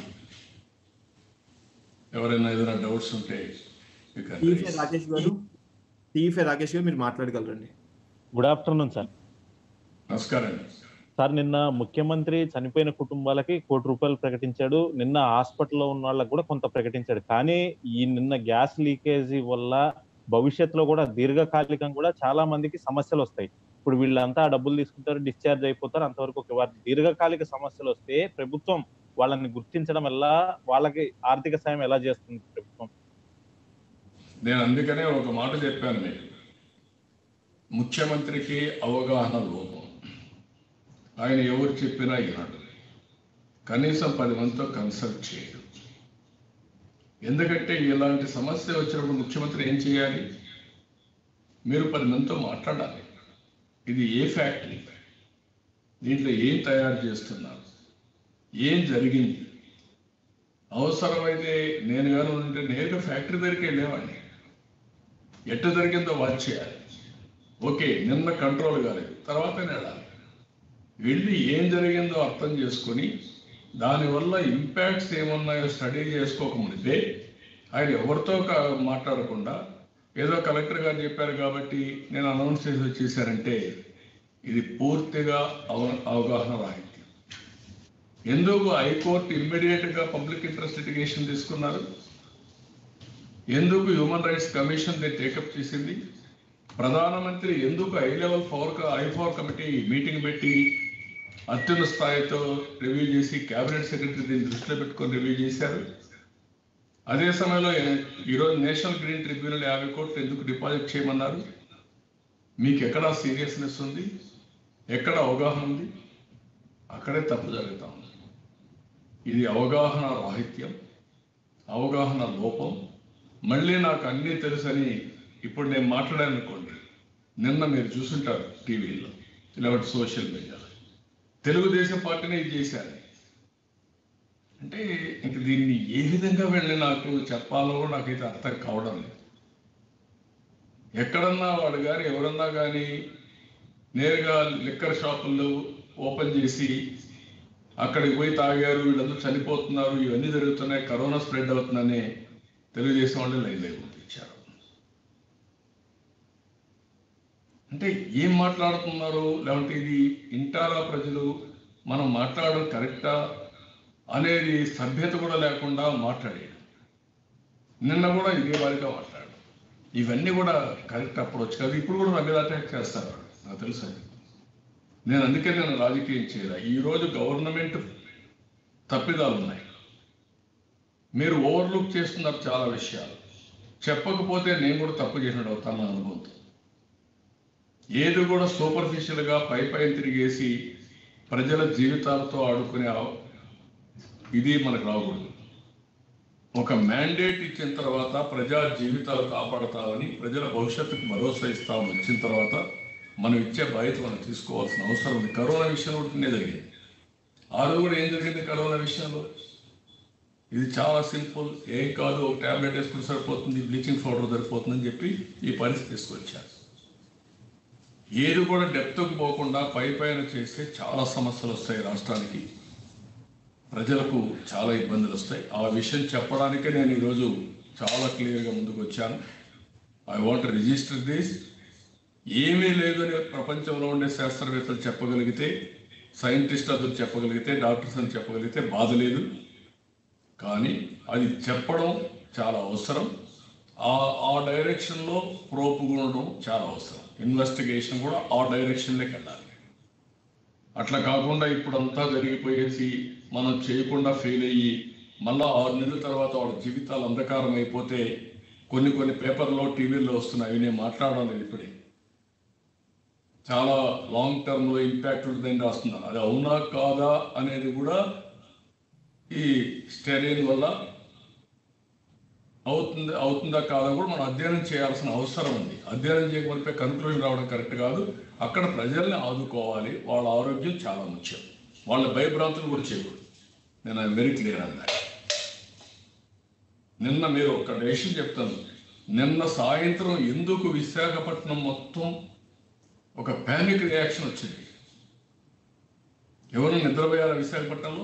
ఎవరైనా ఏదైనా డౌట్స్ ఉంటే you can టీఫే raise. రాకేష్ గారు టీఫే రాకేష్ గారు మీరు మాట్లాడగలరండి గుడ్ ఆఫ్టర్నూన్ సార్ నమస్కారం అండి సార్ నిన్న ముఖ్యమంత్రి చనిపోయిన కుటుంబాలకి కోటి రూపాయలు ప్రకటించాడు నిన్న హాస్పిటల్లో ఉన్న వాళ్ళకి కూడా కొంత ప్రకటించాడు కానీ ఈ నిన్న గ్యాస్ లీకేజీ వల్ల భవిష్యత్తులో కూడా దీర్ఘకాలికం కూడా చాలా మందికి సమస్యలు వస్తాయి ఇప్పుడు వీళ్ళంతా ఆ డబ్బులు తీసుకుంటారు డిశ్చార్జ్ అయిపోతారు అంతవరకు ఒక వారి దీర్ఘకాలిక సమస్యలు వస్తే ప్రభుత్వం వాళ్ళని గుర్తించడం ఎలా వాళ్ళకి ఆర్థిక సాయం ఎలా చేస్తుంది ప్రభుత్వం నేను అందుకనే ఒక మాట చెప్పాను మీకు ముఖ్యమంత్రికి అవగాహన లోపం ఆయన ఎవరు చెప్పినా వినడు కనీసం పది మందితో కన్సల్ట్ చేయడు ఎందుకంటే ఇలాంటి సమస్య వచ్చినప్పుడు ముఖ్యమంత్రి ఏం చేయాలి మీరు పది మందితో మాట్లాడాలి ఇది ఏ ఫ్యాక్టరీ దీంట్లో ఏం తయారు చేస్తున్నారు ఏం జరిగింది అవసరమైతే నేను కానీ ఉంటే నేరుగా ఫ్యాక్టరీ దగ్గరికి వెళ్ళేవాడిని ఎట్ట జరిగిందో వాచ్ చేయాలి ఓకే నిన్న కంట్రోల్ కాలేదు తర్వాత వెళ్ళాలి వెళ్ళి ఏం జరిగిందో అర్థం చేసుకొని దానివల్ల ఇంపాక్ట్స్ ఏమున్నాయో స్టడీ చేసుకోకముందే ఆయన ఎవరితో క- మాట్లాడకుండా ఏదో కలెక్టర్ గారు చెప్పారు కాబట్టి నేను అనౌన్స్ చేసి వచ్చేసారంటే ఇది పూర్తిగా అవ అవగాహన రాహిత్యం ఎందుకు హైకోర్టు ఇమ్మీడియట్గా పబ్లిక్ ఇంట్రెస్ట్ లిటిగేషన్ తీసుకున్నారు ఎందుకు హ్యూమన్ రైట్స్ కమిషన్ దీన్ని టేకప్ చేసింది ప్రధానమంత్రి ఎందుకు high level power I power committee meeting పెట్టి అత్యున్న స్థాయితో రివ్యూ చేసి కేబినెట్ సెక్రటరీ దీన్ని దృష్టిలో పెట్టుకొని రివ్యూ చేశారు అదే సమయంలో ఈరోజు నేషనల్ గ్రీన్ ట్రిబ్యునల్ యాభై కోట్లు ఎందుకు డిపాజిట్ చేయమన్నారు మీకు ఎక్కడ సీరియస్నెస్ ఉంది ఎక్కడ అవగాహన ఉంది అక్కడే తప్పు జరుగుతా ఉంది ఇది అవగాహన రాహిత్యం అవగాహన లోపం మళ్ళీ నాకు అన్నీ తెలుసని ఇప్పుడు నేను మాట్లాడాను అనుకోండి నిన్న మీరు చూసుంటారు టీవీలో లేకపోతే సోషల్ మీడియాలో తెలుగుదేశం పార్టీనే ఇది చేశారు అంటే ఇంక దీన్ని ఏ విధంగా వెళ్ళి నాకు చెప్పాలో నాకైతే అర్థం కావడం లేదు ఎక్కడన్నా వాడు కానీ ఎవరన్నా కానీ నేరుగా లిక్కర్ షాపుల్లో ఓపెన్ చేసి అక్కడికి పోయి తాగారు వీళ్ళందరూ చనిపోతున్నారు ఇవన్నీ జరుగుతున్నాయి కరోనా స్ప్రెడ్ అవుతుందని తెలుగుదేశం వాళ్ళు లైన్ లైన్ పంపించారు అంటే ఏం మాట్లాడుతున్నారు లేదంటే ఇది ఇంటారా ప్రజలు మనం మాట్లాడడం కరెక్టా అనేది సభ్యత కూడా లేకుండా మాట్లాడాడు నిన్న కూడా ఇదే వారిగా మాట్లాడు ఇవన్నీ కూడా కరెక్ట్ అప్రోచ్ కాదు ఇప్పుడు కూడా నా మీద అటాక్ చేస్తారు నాకు తెలుసు అది. నేను అందుకే నేను రాజకీయం చేయలే ఈరోజు గవర్నమెంట్ తప్పిదాలు ఉన్నాయి మీరు ఓవర్లుక్ చేస్తున్నారు చాలా విషయాలు చెప్పకపోతే నేను కూడా తప్పు చేసినట్టు అవుతాను నా అనుభవంతో ఏది కూడా సూపర్ఫిషియల్గా పై పైన తిరిగేసి ప్రజల జీవితాలతో ఆడుకునే అవ- ఇది మనకు రాకూడదు ఒక మ్యాండేట్ ఇచ్చిన తర్వాత ప్రజా జీవితాలు కాపాడతామని ప్రజల భవిష్యత్తుకు భరోసా ఇస్తామని వచ్చిన తర్వాత మనం ఇచ్చే బాధ్యత మనం తీసుకోవాల్సిన అవసరం ఉంది కరోనా విషయంలో కూడా జరిగింది ఆ రోజు కూడా ఏం జరిగింది కరోనా విషయంలో ఇది చాలా సింపుల్ ఏం కాదు ఒక ట్యాబ్లెట్ వేసుకుని సరిపోతుంది బ్లీచింగ్ పౌడర్ సరిపోతుందని చెప్పి ఈ పరిస్థితి తీసుకొచ్చారు ఏది కూడా డెప్త్కి పోకుండా పై పైన చేస్తే చాలా సమస్యలు వస్తాయి రాష్ట్రానికి ప్రజలకు చాలా ఇబ్బందులు వస్తాయి ఆ విషయం చెప్పడానికే నేను ఈరోజు చాలా క్లియర్గా ముందుకు వచ్చాను ఐ వాంట్ రిజిస్టర్ దిస్ ఏమీ లేదు అని ప్రపంచంలో ఉండే శాస్త్రవేత్తలు చెప్పగలిగితే సైంటిస్ట్ అతను చెప్పగలిగితే డాక్టర్స్ అని చెప్పగలిగితే బాధ లేదు కానీ అది చెప్పడం చాలా అవసరం ఆ ఆ డైరెక్షన్లో ప్రోపు ఉండడం చాలా అవసరం ఇన్వెస్టిగేషన్ కూడా ఆ డైరెక్షన్లోకి వెళ్ళాలి అట్లా కాకుండా ఇప్పుడంతా జరిగిపోయేసి మనం చేయకుండా ఫెయిల్ అయ్యి మళ్ళా ఆరు నెలల తర్వాత వాళ్ళ జీవితాలు అంధకారం అయిపోతే కొన్ని కొన్ని పేపర్లో టీవీల్లో వస్తున్నాయి అవి నేను మాట్లాడడం లేదు ఇప్పుడే చాలా లాంగ్ టర్మ్లో ఇంపాక్ట్ ఉంటుందని రాస్తున్నారు అది అవునా కాదా అనేది కూడా ఈ స్టెరైన్ వల్ల అవుతుంది అవుతుందా కాదా కూడా మనం అధ్యయనం చేయాల్సిన అవసరం ఉంది అధ్యయనం చేయకపోతే కన్క్లూజన్ రావడం కరెక్ట్ కాదు అక్కడ ప్రజల్ని ఆదుకోవాలి వాళ్ళ ఆరోగ్యం చాలా ముఖ్యం వాళ్ళ భయభ్రాంతులు కూడా చేయకూడదు నేను అది వెరీ క్లియర్ అన్నా నిన్న మీరు ఒక విషయం చెప్తాను నిన్న సాయంత్రం ఎందుకు విశాఖపట్నం మొత్తం ఒక ప్యానిక్ రియాక్షన్ వచ్చింది ఎవరు నిద్రపోయారా విశాఖపట్నంలో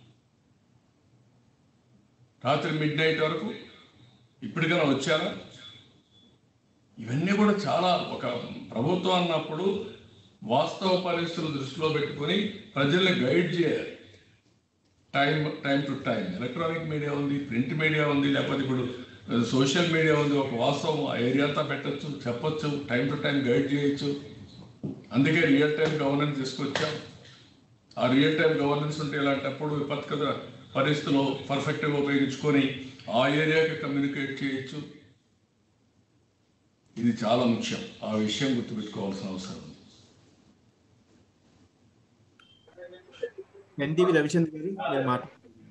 రాత్రి మిడ్ నైట్ వరకు ఇప్పటికైనా వచ్చారా ఇవన్నీ కూడా చాలా ఒక ప్రభుత్వం అన్నప్పుడు వాస్తవ పరిస్థితులు దృష్టిలో పెట్టుకొని ప్రజల్ని గైడ్ చేయాలి time time to time electronic media ఉంది ప్రింట్ మీడియా ఉంది లేకపోతే ఇప్పుడు సోషల్ మీడియా ఉంది ఒక వాస్తవం ఆ ఏరియా అంతా పెట్టచ్చు చెప్పొచ్చు టైం టు టైం గైడ్ చేయొచ్చు అందుకే రియల్ టైం గవర్నెన్స్ తీసుకొచ్చాం ఆ రియల్ టైం గవర్నెన్స్ ఉంటే ఇలాంటప్పుడు విపత్కర పరిస్థితులు పర్ఫెక్ట్గా ఉపయోగించుకొని ఆ ఏరియాకి కమ్యూనికేట్ చేయొచ్చు ఇది చాలా ముఖ్యం ఆ విషయం గుర్తుపెట్టుకోవాల్సిన అవసరం ఉంది ఎన్టీవీ రవిచంద్ర గారు మీరు మాట్లాడండి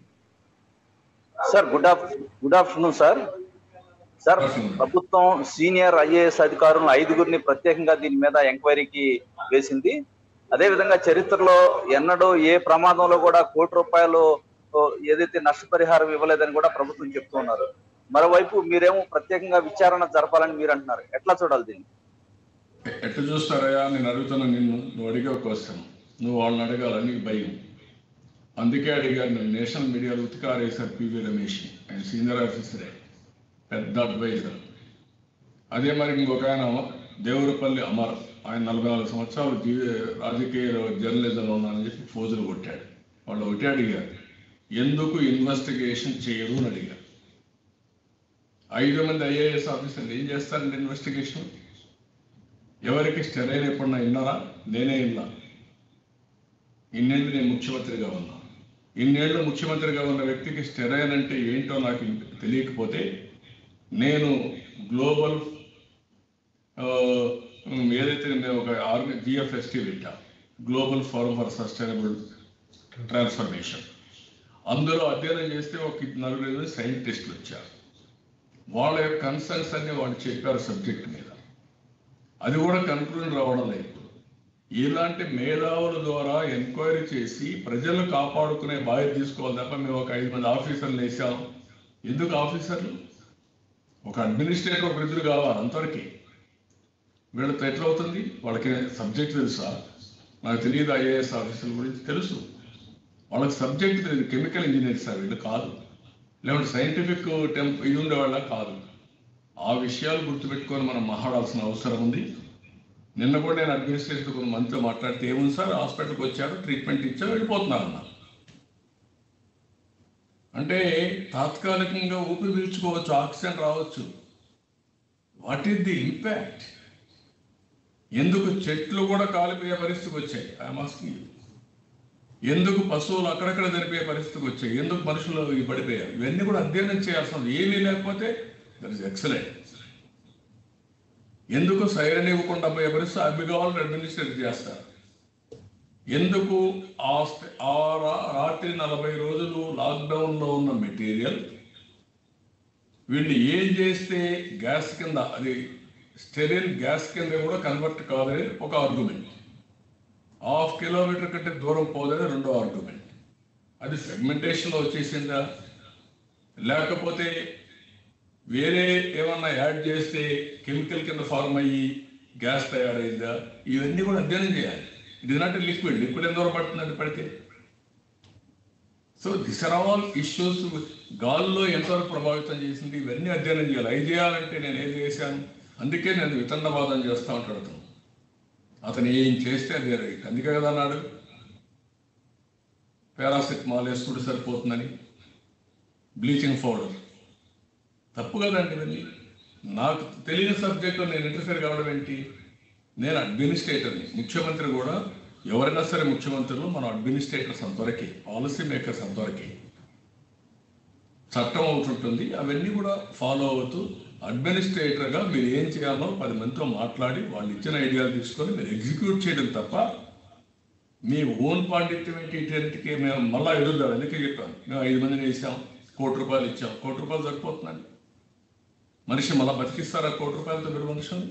sir good of good afternoon sir sir Afternoon. ప్రభుత్వం సీనియర్ ఐఏఎస్ అధికారులను ఐదుగురిని ప్రత్యేకంగా దీని మీద ఎంక్వైరీకి వేసింది అదే విధంగా చరిత్రలో ఎన్నడూ ఏ ప్రమాదంలో కూడా కోటి రూపాయలు ఓ, ఏదైతే నష్టపరిహారం ఇవ్వలేదని కూడా ప్రభుత్వం చెప్తూ ఉన్నారు మరోవైపు మీరేమో ప్రత్యేకంగా విచారణ జరపాలని మీరు అంటున్నారు ఎట్లా చూడాలి దీన్ని ఎ- ఎట్లా చూస్తారయ్యా నేను అడుగుతున్నా నిన్ను నువ్వు అడిగే క్వశ్చన్ నువ్వు వాళ్ళని అడగాలని నీకు భయం అందుకే అడిగాను నేను నేషనల్ మీడియాలో ఉతికారేశారు పివి రమేష్ ఆయన సీనియర్ ఆఫీసరే పెద్ద అడ్వైజర్ అదే మరి ఇంకొక ఆయన దేవురపల్లి అమర్ ఆయన నలభై నాలుగు సంవత్సరాలు జీవి రాజకీయ జర్నలిజంలో ఉన్నానని చెప్పి ఫోజులు కొట్టాడు వాళ్ళు ఒకటే అడిగారు ఎందుకు ఇన్వెస్టిగేషన్ చేయరు అని అడిగారు ఐదు మంది ఐఏఎస్ ఆఫీసర్లు ఏం చేస్తారంటే ఇన్వెస్టిగేషన్ ఎవరికి స్టెరైన్ ఎప్పుడన్నా విన్నారా నేనే విన్నా ఇన్నేళ్ళు నేను ముఖ్యమంత్రిగా ఉన్నా ఇన్నేళ్ళు ముఖ్యమంత్రిగా ఉన్న వ్యక్తికి స్టెరైన్ అంటే ఏంటో నాకు ఇంక తెలియకపోతే నేను గ్లోబల్ ఆ, ఏదైతే మేము ఒక ఆర్గ జిఎఫ్ఎస్టీ పెట్టా global forum for sustainable transformation అందులో అధ్యయనం చేస్తే ఒక నలుగురు ఐదుగురు సైంటిస్టులు వచ్చారు వాళ్ళ యొక్క కన్సర్న్స్ అన్ని వాళ్ళు చెప్పారు సబ్జెక్ట్ మీద అది కూడా కన్క్లూజన్ రావడం లేదు ఇలాంటి మేధావుల ద్వారా ఎంక్వైరీ చేసి ప్రజలను కాపాడుకునే బాధ్యత తీసుకోవాలి తప్ప మేము ఒక ఐదు మంది ఆఫీసర్లు వేసాం ఎందుకు ఆఫీసర్లు ఒక అడ్మినిస్ట్రేటర్ ఒక ఇద్దరు కావాలి అంతవరకు వీళ్ళతో ఎట్లా అవుతుంది వాళ్ళకి సబ్జెక్ట్ తెలుసా నాకు తెలియదు ఐఏఎస్ ఆఫీసర్ల గురించి తెలుసు వాళ్ళకి సబ్జెక్ట్ తెలియదు కెమికల్ ఇంజనీర్స్ సార్ వీళ్ళు కాదు లేకుంటే సైంటిఫిక్ టెంప్ ఇది ఉండేవాళ్ళ కాదు ఆ విషయాలు గుర్తుపెట్టుకొని మనం మాట్లాడాల్సిన అవసరం ఉంది నిన్న కూడా నేను అడ్మినిస్ట్రేషన్ కొంత మంత్రితో మాట్లాడితే ఏముంది సార్ హాస్పిటల్కి వచ్చారు ట్రీట్మెంట్ ఇచ్చారు వెళ్ళిపోతున్నారు అన్నారు అంటే తాత్కాలికంగా ఊపిరి పీల్చుకోవచ్చు ఆక్సిజన్ రావచ్చు వాట్ ఈస్ ది ఇంపాక్ట్ ఎందుకు చెట్లు కూడా కాలిపోయే పరిస్థితికి వచ్చాయి ఐఎమ్ ఆస్కింగ్ ఎందుకు పశువులు అక్కడక్కడ చనిపోయే పరిస్థితికి వచ్చాయి ఎందుకు మనుషులు ఇవి పడిపోయారు ఇవన్నీ కూడా అధ్యయనం చేయాల్సిన ఏమీ లేకపోతే దట్ ఇస్ ఎక్సలెంట్ ఎందుకు సైరన్ ఇవ్వకుండా పోయే పరిస్థితి అవి కావాలని అడ్మినిస్ట్రేట్ చేస్తారు ఎందుకు ఆ స్ట్- ఆ రా- రాత్రి నలభై రోజులు లాక్డౌన్లో ఉన్న మెటీరియల్ వీళ్ళు ఏం చేస్తే గ్యాస్ కింద అది స్టెరిల్ గ్యాస్ కింద కూడా కన్వర్ట్ కాదని ఒక ఆర్గ్యుమెంట్ హాఫ్ కిలోమీటర్ కంటే దూరం పోదని రెండో ఆర్గ్యుమెంట్ అది సెగ్మెంటేషన్లో వచ్చేసిందా లేకపోతే వేరే ఏమన్నా యాడ్ చేస్తే కెమికల్ కింద ఫార్మ్ అయ్యి గ్యాస్ తయారైందా ఇవన్నీ కూడా అధ్యయనం చేయాలి it is not liquid liquid ఎంత దూరం పడుతుందండి పడితే so this are all issues గాల్లో ఎంతవరకు ప్రభావితం చేసింది ఇవన్నీ అధ్యయనం చేయాలి అవి చేయాలంటే నేను ఏది చేశాను అందుకే నేను వితండవాదం చేస్తా ఉంటాడు అతను అతను ఏం చేస్తే అదే రైట్ అందుకే కదా అన్నాడు పారాసిటమాల్ వేసుకుంటే సరిపోతుందని బ్లీచింగ్ పౌడర్ తప్పు కదండి ఇవన్నీ నాకు తెలియని సబ్జెక్టులో నేను ఇంటర్ఫేర్ కావడం ఏంటి నేను అడ్మినిస్ట్రేటర్ని ముఖ్యమంత్రి కూడా ఎవరైనా సరే ముఖ్యమంత్రులు మనం అడ్మినిస్ట్రేటర్స్ అంతవరకే పాలసీ మేకర్స్ అంతవరకే చట్టం ఒకటి ఉంటుంది అవన్నీ కూడా ఫాలో అవుతూ అడ్మినిస్ట్రేటర్గా మీరు ఏం చేయాలో పది మందితో మాట్లాడి వాళ్ళు ఇచ్చిన ఐడియాలు తీసుకొని మీరు ఎగ్జిక్యూట్ చేయడం తప్ప మీ ఓన్ పాండిత్యం ఏంటి ఇటన్నిటికీ మేము మళ్ళా ఎదురుదాం ఎందుకే చెప్పాను మేము ఐదు మందిని వేసాం కోటి రూపాయలు ఇచ్చాం కోటి రూపాయలు సరిపోతుందండి మనిషి మళ్ళా బతికిస్తారా కోటి రూపాయలతో మీరు మనుషులు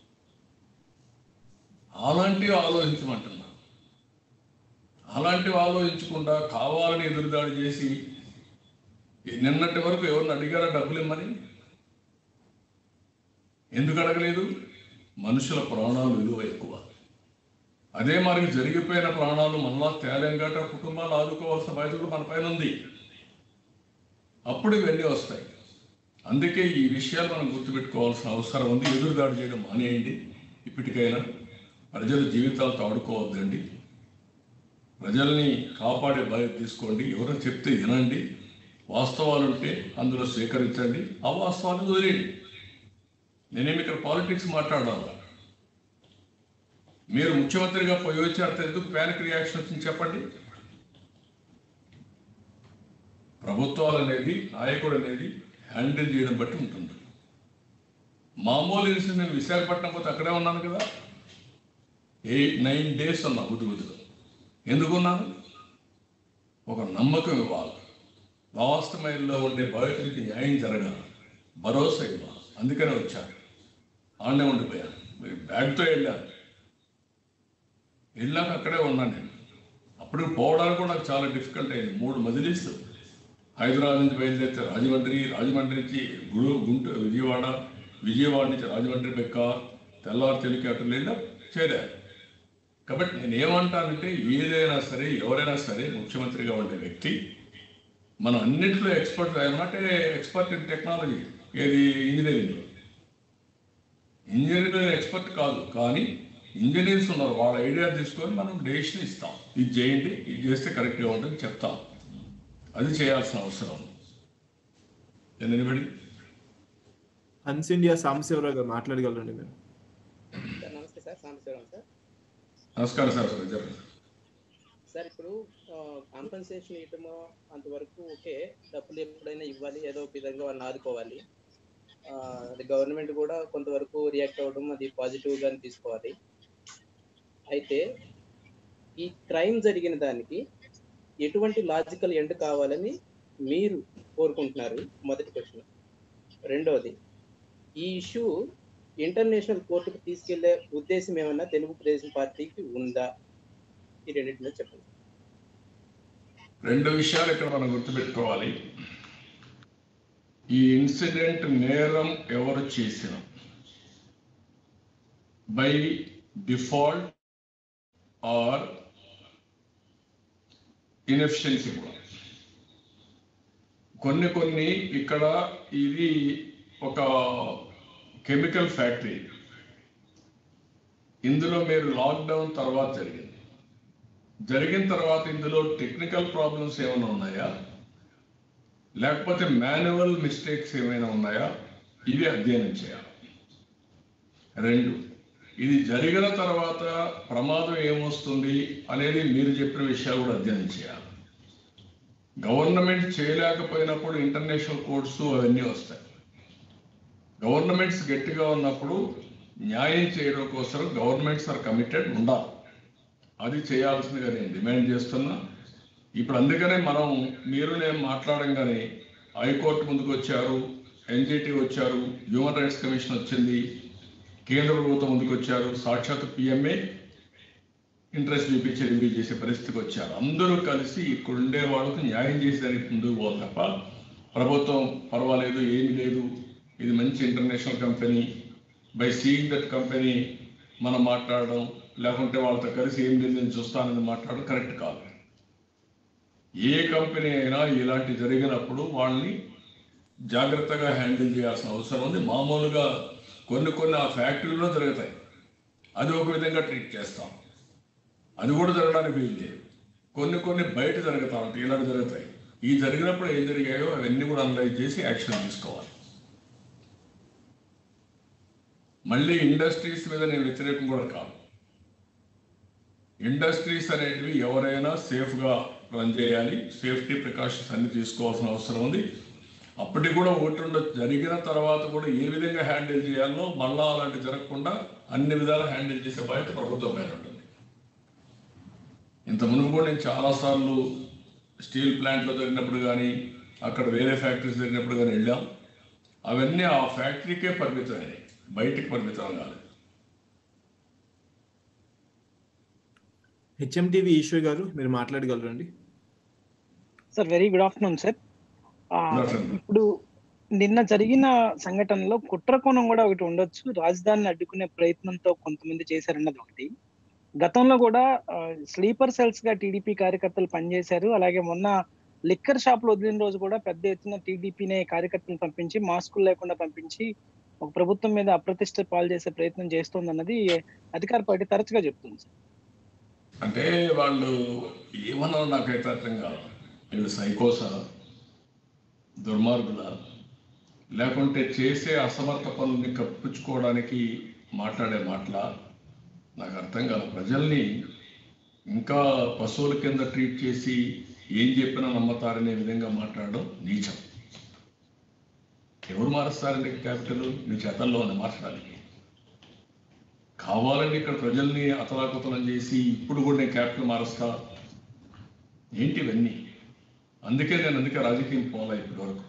అలాంటివి ఆలోచించమంటున్నా అలాంటివి ఆలోచించకుండా కావాలని ఎదురుదాడి చేసి నిన్నటి వరకు ఎవరిని అడిగారా డబ్బులు ఇమ్మని ఎందుకు అడగలేదు మనుషుల ప్రాణాలు విలువ ఎక్కువ అదే మరి జరిగిపోయిన ప్రాణాలు మనలా తేలంగాట కుటుంబాలు ఆదుకోవాల్సిన బాధ్యత కూడా మన పైన ఉంది అప్పుడు ఇవన్నీ వస్తాయి అందుకే ఈ విషయాలు మనం గుర్తుపెట్టుకోవాల్సిన అవసరం ఉంది ఎదురుదాడి చేయడం మానేయండి ఇప్పటికైనా ప్రజల జీవితాలతో ఆడుకోవద్దండి ప్రజల్ని కాపాడే బాధ్యత తీసుకోండి ఎవరైనా చెప్తే వినండి వాస్తవాలు ఉంటే అందులో స్వీకరించండి అవాస్తవాలు వదిలేయండి నేనేమి ఇక్కడ పాలిటిక్స్ మాట్లాడాలి మీరు ముఖ్యమంత్రిగా పోయి వచ్చారు ఎందుకు ప్యానిక్ రియాక్షన్ వచ్చింది చెప్పండి ప్రభుత్వాలు అనేది నాయకుడు అనేది హ్యాండిల్ చేయడం బట్టి ఉంటుంది మామూలు ఇన్సిడెంట్ నేను విశాఖపట్నం పోతే అక్కడే ఉన్నాను కదా ఎయిట్ నైన్ డేస్ ఉన్నా ఉదుగుదుగా ఎందుకున్నాను ఒక నమ్మకం ఇవ్వాలి వాస్తవంలో ఉండే బాధితులకి న్యాయం జరగాలి భరోసా ఇవ్వాలి అందుకనే వచ్చాను ఆడనే ఉండిపోయాను బ్యాగ్తో వెళ్ళాను వెళ్ళాక అక్కడే ఉన్నాను నేను అప్పుడు పోవడానికి కూడా నాకు చాలా డిఫికల్ట్ అయింది మూడు మజిలీస్ హైదరాబాద్ నుంచి బయలుదేరితే రాజమండ్రి రాజమండ్రి నుంచి గుడు గుంటూరు విజయవాడ విజయవాడ నుంచి రాజమండ్రి బెక్క తెల్లవారు తెలికేటలు వెళ్ళా చేరారు కాబట్టి నేను ఏమంటానంటే ఏదైనా సరే ఎవరైనా సరే ముఖ్యమంత్రిగా ఉండే వ్యక్తి మనం అన్నింటిలో ఎక్స్పర్ట్ అంటే ఎక్స్పర్ట్ ఇన్ టెక్నాలజీ ఏది ఇంజనీరింగ్లో ఇంజనీరింగ్ ఎక్స్పర్ట్ కాదు కానీ ఇంజనీర్స్ ఉన్నారు వాళ్ళ ఐడియా తీసుకొని మనం డెసిషన్ ఇస్తాం ఇది చేయండి ఇది చేస్తే కరెక్ట్గా ఉంటుంది చెప్తాం అది చేయాల్సిన అవసరం ఉంది ఎనిబడి హన్స్ ఇండియా సాంబశివరావు గారు మాట్లాడగలరండి మీరు సార్ నమస్తే సార్ సాంబశివరావు సార్ నమస్కారం సార్ చెప్పండి సార్ ఇప్పుడు కాంపన్సేషన్ ఇవ్వటము అంతవరకు ఓకే డబ్బులు ఎప్పుడైనా ఇవ్వాలి ఏదో ఒక విధంగా వాళ్ళని ఆదుకోవాలి ఆ, అది గవర్నమెంట్ కూడా కొంతవరకు రియాక్ట్ అవ్వడం అది పాజిటివ్ గానే తీసుకోవాలి అయితే ఈ క్రైమ్ జరిగిన దానికి ఎటువంటి లాజికల్ ఎండ్ కావాలని మీరు కోరుకుంటున్నారు మొదటి క్వశ్చన్ రెండవది ఈ ఇష్యూ ఇంటర్నేషనల్ కోర్టుకు తీసుకెళ్లే ఉద్దేశం ఏమన్నా తెలుగుదేశం పార్టీకి ఉందా ఈ రెండింటి మీద చెప్పండి రెండు విషయాలు ఇక్కడ మనం గుర్తుపెట్టుకోవాలి ఈ ఇన్సిడెంట్ నేరం ఎవరు చేసిన బై డిఫాల్ట్ ఆర్ ఇన్ఎఫిషియన్సీ కూడా కొన్ని కొన్ని ఇక్కడ ఇది ఒక కెమికల్ ఫ్యాక్టరీ ఇందులో మీరు లాక్డౌన్ తర్వాత జరిగింది జరిగిన తర్వాత ఇందులో టెక్నికల్ ప్రాబ్లమ్స్ ఏమైనా ఉన్నాయా లేకపోతే మాన్యువల్ మిస్టేక్స్ ఏమైనా ఉన్నాయా ఇవి అధ్యయనం చేయాలి రెండు ఇది జరిగిన తర్వాత ప్రమాదం ఏమొస్తుంది అనేది మీరు చెప్పిన విషయాలు కూడా అధ్యయనం చేయాలి గవర్నమెంట్ చేయలేకపోయినప్పుడు ఇంటర్నేషనల్ కోర్ట్స్ అవన్నీ వస్తాయి గవర్నమెంట్స్ గట్టిగా ఉన్నప్పుడు న్యాయం చేయడం కోసం గవర్నమెంట్స్ ఆర్ కమిటెడ్ ఉండాలి అది చేయాల్సిందిగా నేను డిమాండ్ చేస్తున్నా ఇప్పుడు అందుకనే మనం మీరు నేను మాట్లాడంగానే హైకోర్టు ముందుకు వచ్చారు ఎన్జిటి వచ్చారు హ్యూమన్ రైట్స్ కమిషన్ వచ్చింది కేంద్ర ప్రభుత్వం ముందుకు వచ్చారు సాక్షాత్ పిఎంఏ ఇంట్రెస్ట్ చూపించి రివ్యూ చేసే పరిస్థితికి వచ్చారు అందరూ కలిసి ఇక్కడ ఉండే వాళ్ళకు న్యాయం చేసేదానికి ముందుకు పోవాలి తప్ప ప్రభుత్వం పర్వాలేదు ఏమీ లేదు ఇది మంచి international company by seeing that company మనం మాట్లాడడం లేకుంటే వాళ్ళతో కలిసి ఏం లేదు నేను చూస్తానని మాట్లాడడం కరెక్ట్ కాదు ఏ కంపెనీ అయినా ఇలాంటి జరిగినప్పుడు వాళ్ళని జాగ్రత్తగా హ్యాండిల్ చేయాల్సిన అవసరం ఉంది మామూలుగా కొన్ని కొన్ని ఆ ఫ్యాక్టరీలో జరుగుతాయి అది ఒక విధంగా ట్రీట్ చేస్తాం అది కూడా జరగడానికి వీలు లేదు కొన్ని కొన్ని బయట జరుగుతా ఉంటాయి ఇలాంటి జరుగుతాయి ఈ జరిగినప్పుడు ఏం జరిగాయో అవన్నీ కూడా అనలైజ్ చేసి యాక్షన్ తీసుకోవాలి మళ్ళీ ఇండస్ట్రీస్ మీద నేను వ్యతిరేకం కూడా కాదు ఇండస్ట్రీస్ అనేటివి ఎవరైనా సేఫ్గా రన్ చేయాలి సేఫ్టీ ప్రికాషన్స్ అన్ని తీసుకోవాల్సిన అవసరం ఉంది అప్పటికి కూడా ఒకటి ఉండొచ్చు జరిగిన తర్వాత కూడా ఏ విధంగా హ్యాండిల్ చేయాలో మళ్ళా అలాంటి జరగకుండా అన్ని విధాలు హ్యాండిల్ చేసే బాధ్యత ప్రభుత్వం పైన ఉంటుంది ఇంత మునుపు కూడా నేను చాలాసార్లు స్టీల్ ప్లాంట్లో జరిగినప్పుడు కానీ అక్కడ వేరే ఫ్యాక్టరీస్ జరిగినప్పుడు కానీ వెళ్ళాం అవన్నీ ఆ ఫ్యాక్టరీకే పరిమితమైనవి బయటికి పరిమితం కాదు హెచ్ఎంటీవీ ఈశ్వర్ గారు మీరు మాట్లాడగలరండి sir very good afternoon sir ఆ, Good afternoon. ఇప్పుడు నిన్న జరిగిన సంఘటనలో కుట్రకోణం కూడా ఒకటి ఉండొచ్చు రాజధానిని అడ్డుకునే ప్రయత్నంతో కొంతమంది చేశారన్నది ఒకటి గతంలో కూడా స్లీపర్ సెల్స్ గా టీడీపీ కార్యకర్తలు పనిచేశారు అలాగే మొన్న లిక్కర్ షాపులు వదిలిన రోజు కూడా పెద్ద ఎత్తున టీడీపీనే కార్యకర్తలను పంపించి మాస్కులు లేకుండా పంపించి ఒక ప్రభుత్వం మీద అప్రతిష్ట పాలు చేసే ప్రయత్నం చేస్తోందన్నది అధికార పార్టీ తరచుగా చెప్తుంది సార్ అంటే వాళ్ళు ఏమన్నా నాకైతే అర్థం కాదు వీళ్ళు సైకోసా దుర్మార్గుల లేకుంటే చేసే అసమర్థ పనుల్ని కప్పించుకోవడానికి మాట్లాడే మాటల నాకు అర్థం కాదు ప్రజల్ని ఇంకా పశువుల కింద ట్రీట్ చేసి ఏం చెప్పినా నమ్మతారనే విధంగా మాట్లాడడం నీచం ఎవరు మారుస్తారండి క్యాపిటల్ మీ చేతల్లో ఉంది మార్చడానికి కావాలని ఇక్కడ ప్రజల్ని అతలాకుతలం చేసి ఇప్పుడు కూడా నేను క్యాపిటల్ మారుస్తా ఏంటి ఇవన్నీ అందుకే నేను అందుకే రాజకీయం పోలా ఇప్పటి వరకు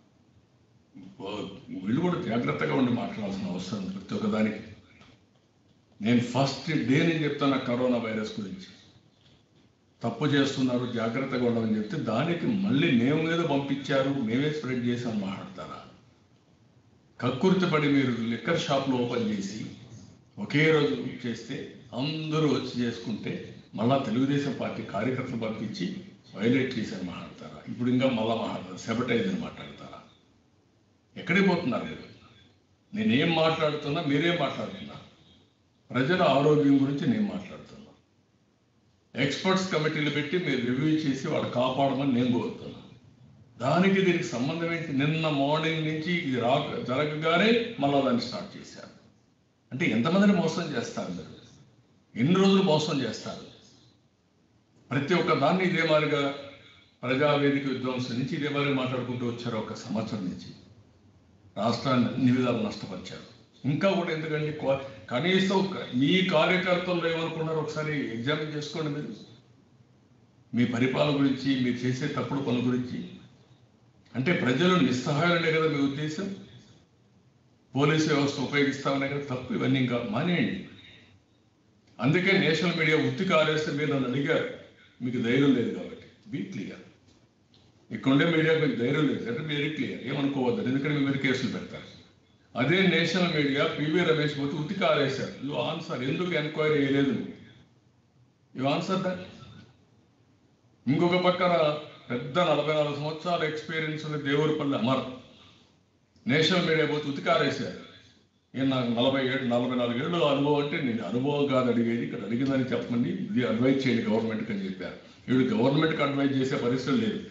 వీళ్ళు కూడా జాగ్రత్తగా ఉండి మాట్లాడాల్సిన అవసరం ఉంది ప్రతి ఒక్కదానికి నేను ఫస్ట్ డే నేను చెప్తాను ఆ కరోనా వైరస్ గురించి తప్పు చేస్తున్నారు జాగ్రత్తగా ఉండమని చెప్తే దానికి మళ్ళీ మేము మీద పంపించారు మేమే స్ప్రెడ్ చేసాం మాట్లాడతారా కక్కుర్తిపడి మీరు లిక్కర్ షాప్లు ఓపెన్ చేసి ఒకే రోజు చేస్తే అందరూ వచ్చి చేసుకుంటే మళ్ళా తెలుగుదేశం పార్టీ కార్యకర్తలు పంపించి వైలేట్ చేశారు మాట్లాడతారా ఇప్పుడు ఇంకా మళ్ళా మాట్లాడతారు సెబటైజ్ అని మాట్లాడతారా ఎక్కడికి పోతున్నారు మీరు నేనేం మాట్లాడుతున్నా మీరేం మాట్లాడుతున్నా ప్రజల ఆరోగ్యం గురించి నేను మాట్లాడుతున్నా ఎక్స్పర్ట్స్ కమిటీలు పెట్టి మీరు రివ్యూ చేసి వాళ్ళు కాపాడమని నేను కోరుతున్నా దానికి దీనికి సంబంధం ఏంటి నిన్న మార్నింగ్ నుంచి ఇది రా జరగగానే మళ్ళా దాన్ని స్టార్ట్ చేశారు అంటే ఎంతమందిని మోసం చేస్తారు మీరు ఎన్ని రోజులు మోసం చేస్తారు ప్రతి ఒక్క దాన్ని ఇదే మాదిరిగా ప్రజావేదిక విధ్వంసం నుంచి ఇదే మాదిరిగా మాట్లాడుకుంటూ వచ్చారు ఒక సంవత్సరం నుంచి రాష్ట్రాన్ని అన్ని విధాలు నష్టపరిచారు ఇంకా కూడా ఎందుకంటే కో- కనీసం క- మీ కార్యకర్తలు ఏమనుకున్నారో ఒకసారి ఎగ్జామిన్ చేసుకోండి మీరు మీ పరిపాలన గురించి మీరు చేసే తప్పుడు పనుల గురించి అంటే ప్రజలు నిస్సహాయులనే కదా మీ ఉద్దేశం పోలీసు వ్యవస్థ ఉపయోగిస్తామనే కదా తప్పు ఇవన్నీ ఇంకా మానేయండి అందుకే నేషనల్ మీడియా ఉత్తి కారేస్తే మీరు నన్ను అడిగారు మీకు ధైర్యం లేదు కాబట్టి బీ క్లియర్ ఇక్కడుండే మీడియా మీకు ధైర్యం లేదు అంటే వెరీ క్లియర్ ఏమనుకోవద్దు ఎందుకంటే మీ మీద కేసులు పెడతారు అదే నేషనల్ మీడియా పివి రమేష్ పోతే ఉత్తి కారేశారు యు ఆన్సర్ ఎందుకు ఎంక్వైరీ చేయలేదు యు ఆన్సర్ దట్ ఇంకొక పక్కన పెద్ద నలభై నాలుగు సంవత్సరాల ఎక్స్పీరియన్స్ ఉన్న దేవుడిపల్లి అమర్ నేషనల్ మీడియా పోతే ఉతికారేశారు నేను నాకు నలభై ఏడు నలభై నాలుగు ఏళ్ళు అనుభవం అంటే నేను అనుభవం కాదు అడిగేది ఇక్కడ అడిగిందని చెప్పండి ఇది అడ్వైజ్ చేయండి గవర్నమెంట్కి అని చెప్పారు వీడు గవర్నమెంట్కి అడ్వైజ్ చేసే పరిస్థితి లేదు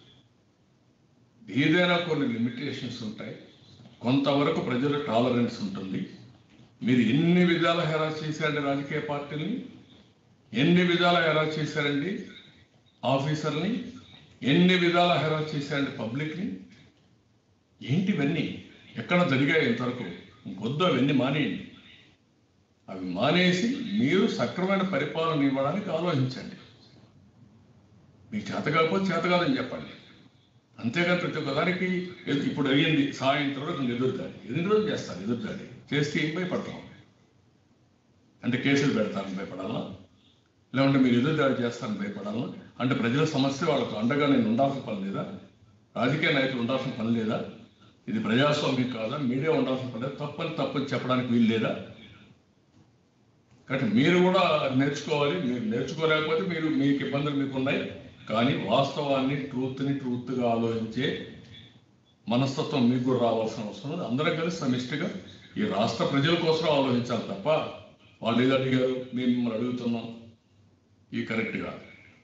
ఏదైనా కొన్ని లిమిటేషన్స్ ఉంటాయి కొంతవరకు ప్రజల టాలరెన్స్ ఉంటుంది మీరు ఎన్ని విధాల హెరాస్ చేశారండి రాజకీయ పార్టీని ఎన్ని విధాల హెరాస్ చేశారండి ఆఫీసర్ని ఎన్ని విధాల హెరాస్ చేశారండి పబ్లిక్ని ఏంటి ఇవన్నీ ఎక్కడ జరిగాయి ఇంతవరకు వద్దు అవన్నీ మానేయండి అవి మానేసి మీరు సక్రమైన పరిపాలన ఇవ్వడానికి ఆలోచించండి మీకు చేత కాకపోతే చేత కాదని చెప్పండి అంతేగాని ప్రతి ఒక్కదానికి ఎదు- ఇప్పుడు అయ్యింది సాయంత్రం వరకు ఎదురుదాడి ఎన్ని రోజులు చేస్తారు ఎదురుదాడి చేస్తే ఏం భయపడతాం అంటే కేసులు పెడతారని భయపడాలా లేకుంటే మీరు ఎదురుదాడి చేస్తారని భయపడాలా అంటే ప్రజల సమస్య వాళ్ళకు అండగా నేను ఉండాల్సిన పని లేదా రాజకీయ నాయకులు ఉండాల్సిన పని లేదా ఇది ప్రజాస్వామ్యం కాదా మీడియా ఉండాల్సిన పని లేదా తప్పని తప్పని చెప్పడానికి వీలు లేదా కాబట్టి మీరు కూడా నేర్చుకోవాలి మీరు నేర్చుకోలేకపోతే మీరు మీకు ఇబ్బందులు మీకు ఉన్నాయి కానీ వాస్తవాన్ని ట్రూత్ని ట్రూత్గా ఆలోచించే మనస్తత్వం మీకు కూడా రావాల్సిన అవసరం ఉంది అందరం కలిసి సమిష్టిగా ఈ రాష్ట్ర ప్రజల కోసం ఆలోచించాలి తప్ప వాళ్ళు ఏదో అడిగారు మేము మిమ్మల్ని అడుగుతున్నాం ఈ కరెక్ట్ కాదు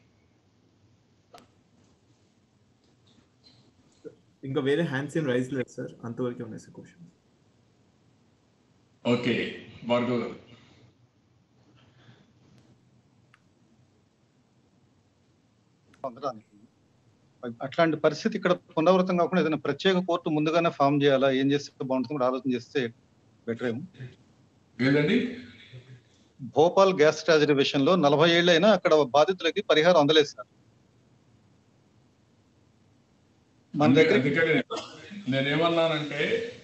ఇంకా వేరే హ్యాండ్స్ ఏం రైజ్ లేదు సార్ అంతవరకే ఉన్నాయి సార్ క్వశ్చన్ ఓకే భార్గవ్ గారు పొందడానికి అట్లాంటి పరిస్థితి ఇక్కడ పునరావృతం కాకుండా ఏదైనా ప్రత్యేక కోర్టు ముందుగానే ఫామ్ చేయాలా ఏం చేస్తే బాగుంటుంది కూడా ఆలోచన చేస్తే బెటర్ ఏమో ఏదండి భోపాల్ గ్యాస్ ట్రాజడీ విషయంలో నలభై ఏళ్ళైనా అక్కడ బాధితులకి పరిహారం అందలేదు సార్ మన అందుకే- దగ్గర అందుకనే నేనేమన్నానంటే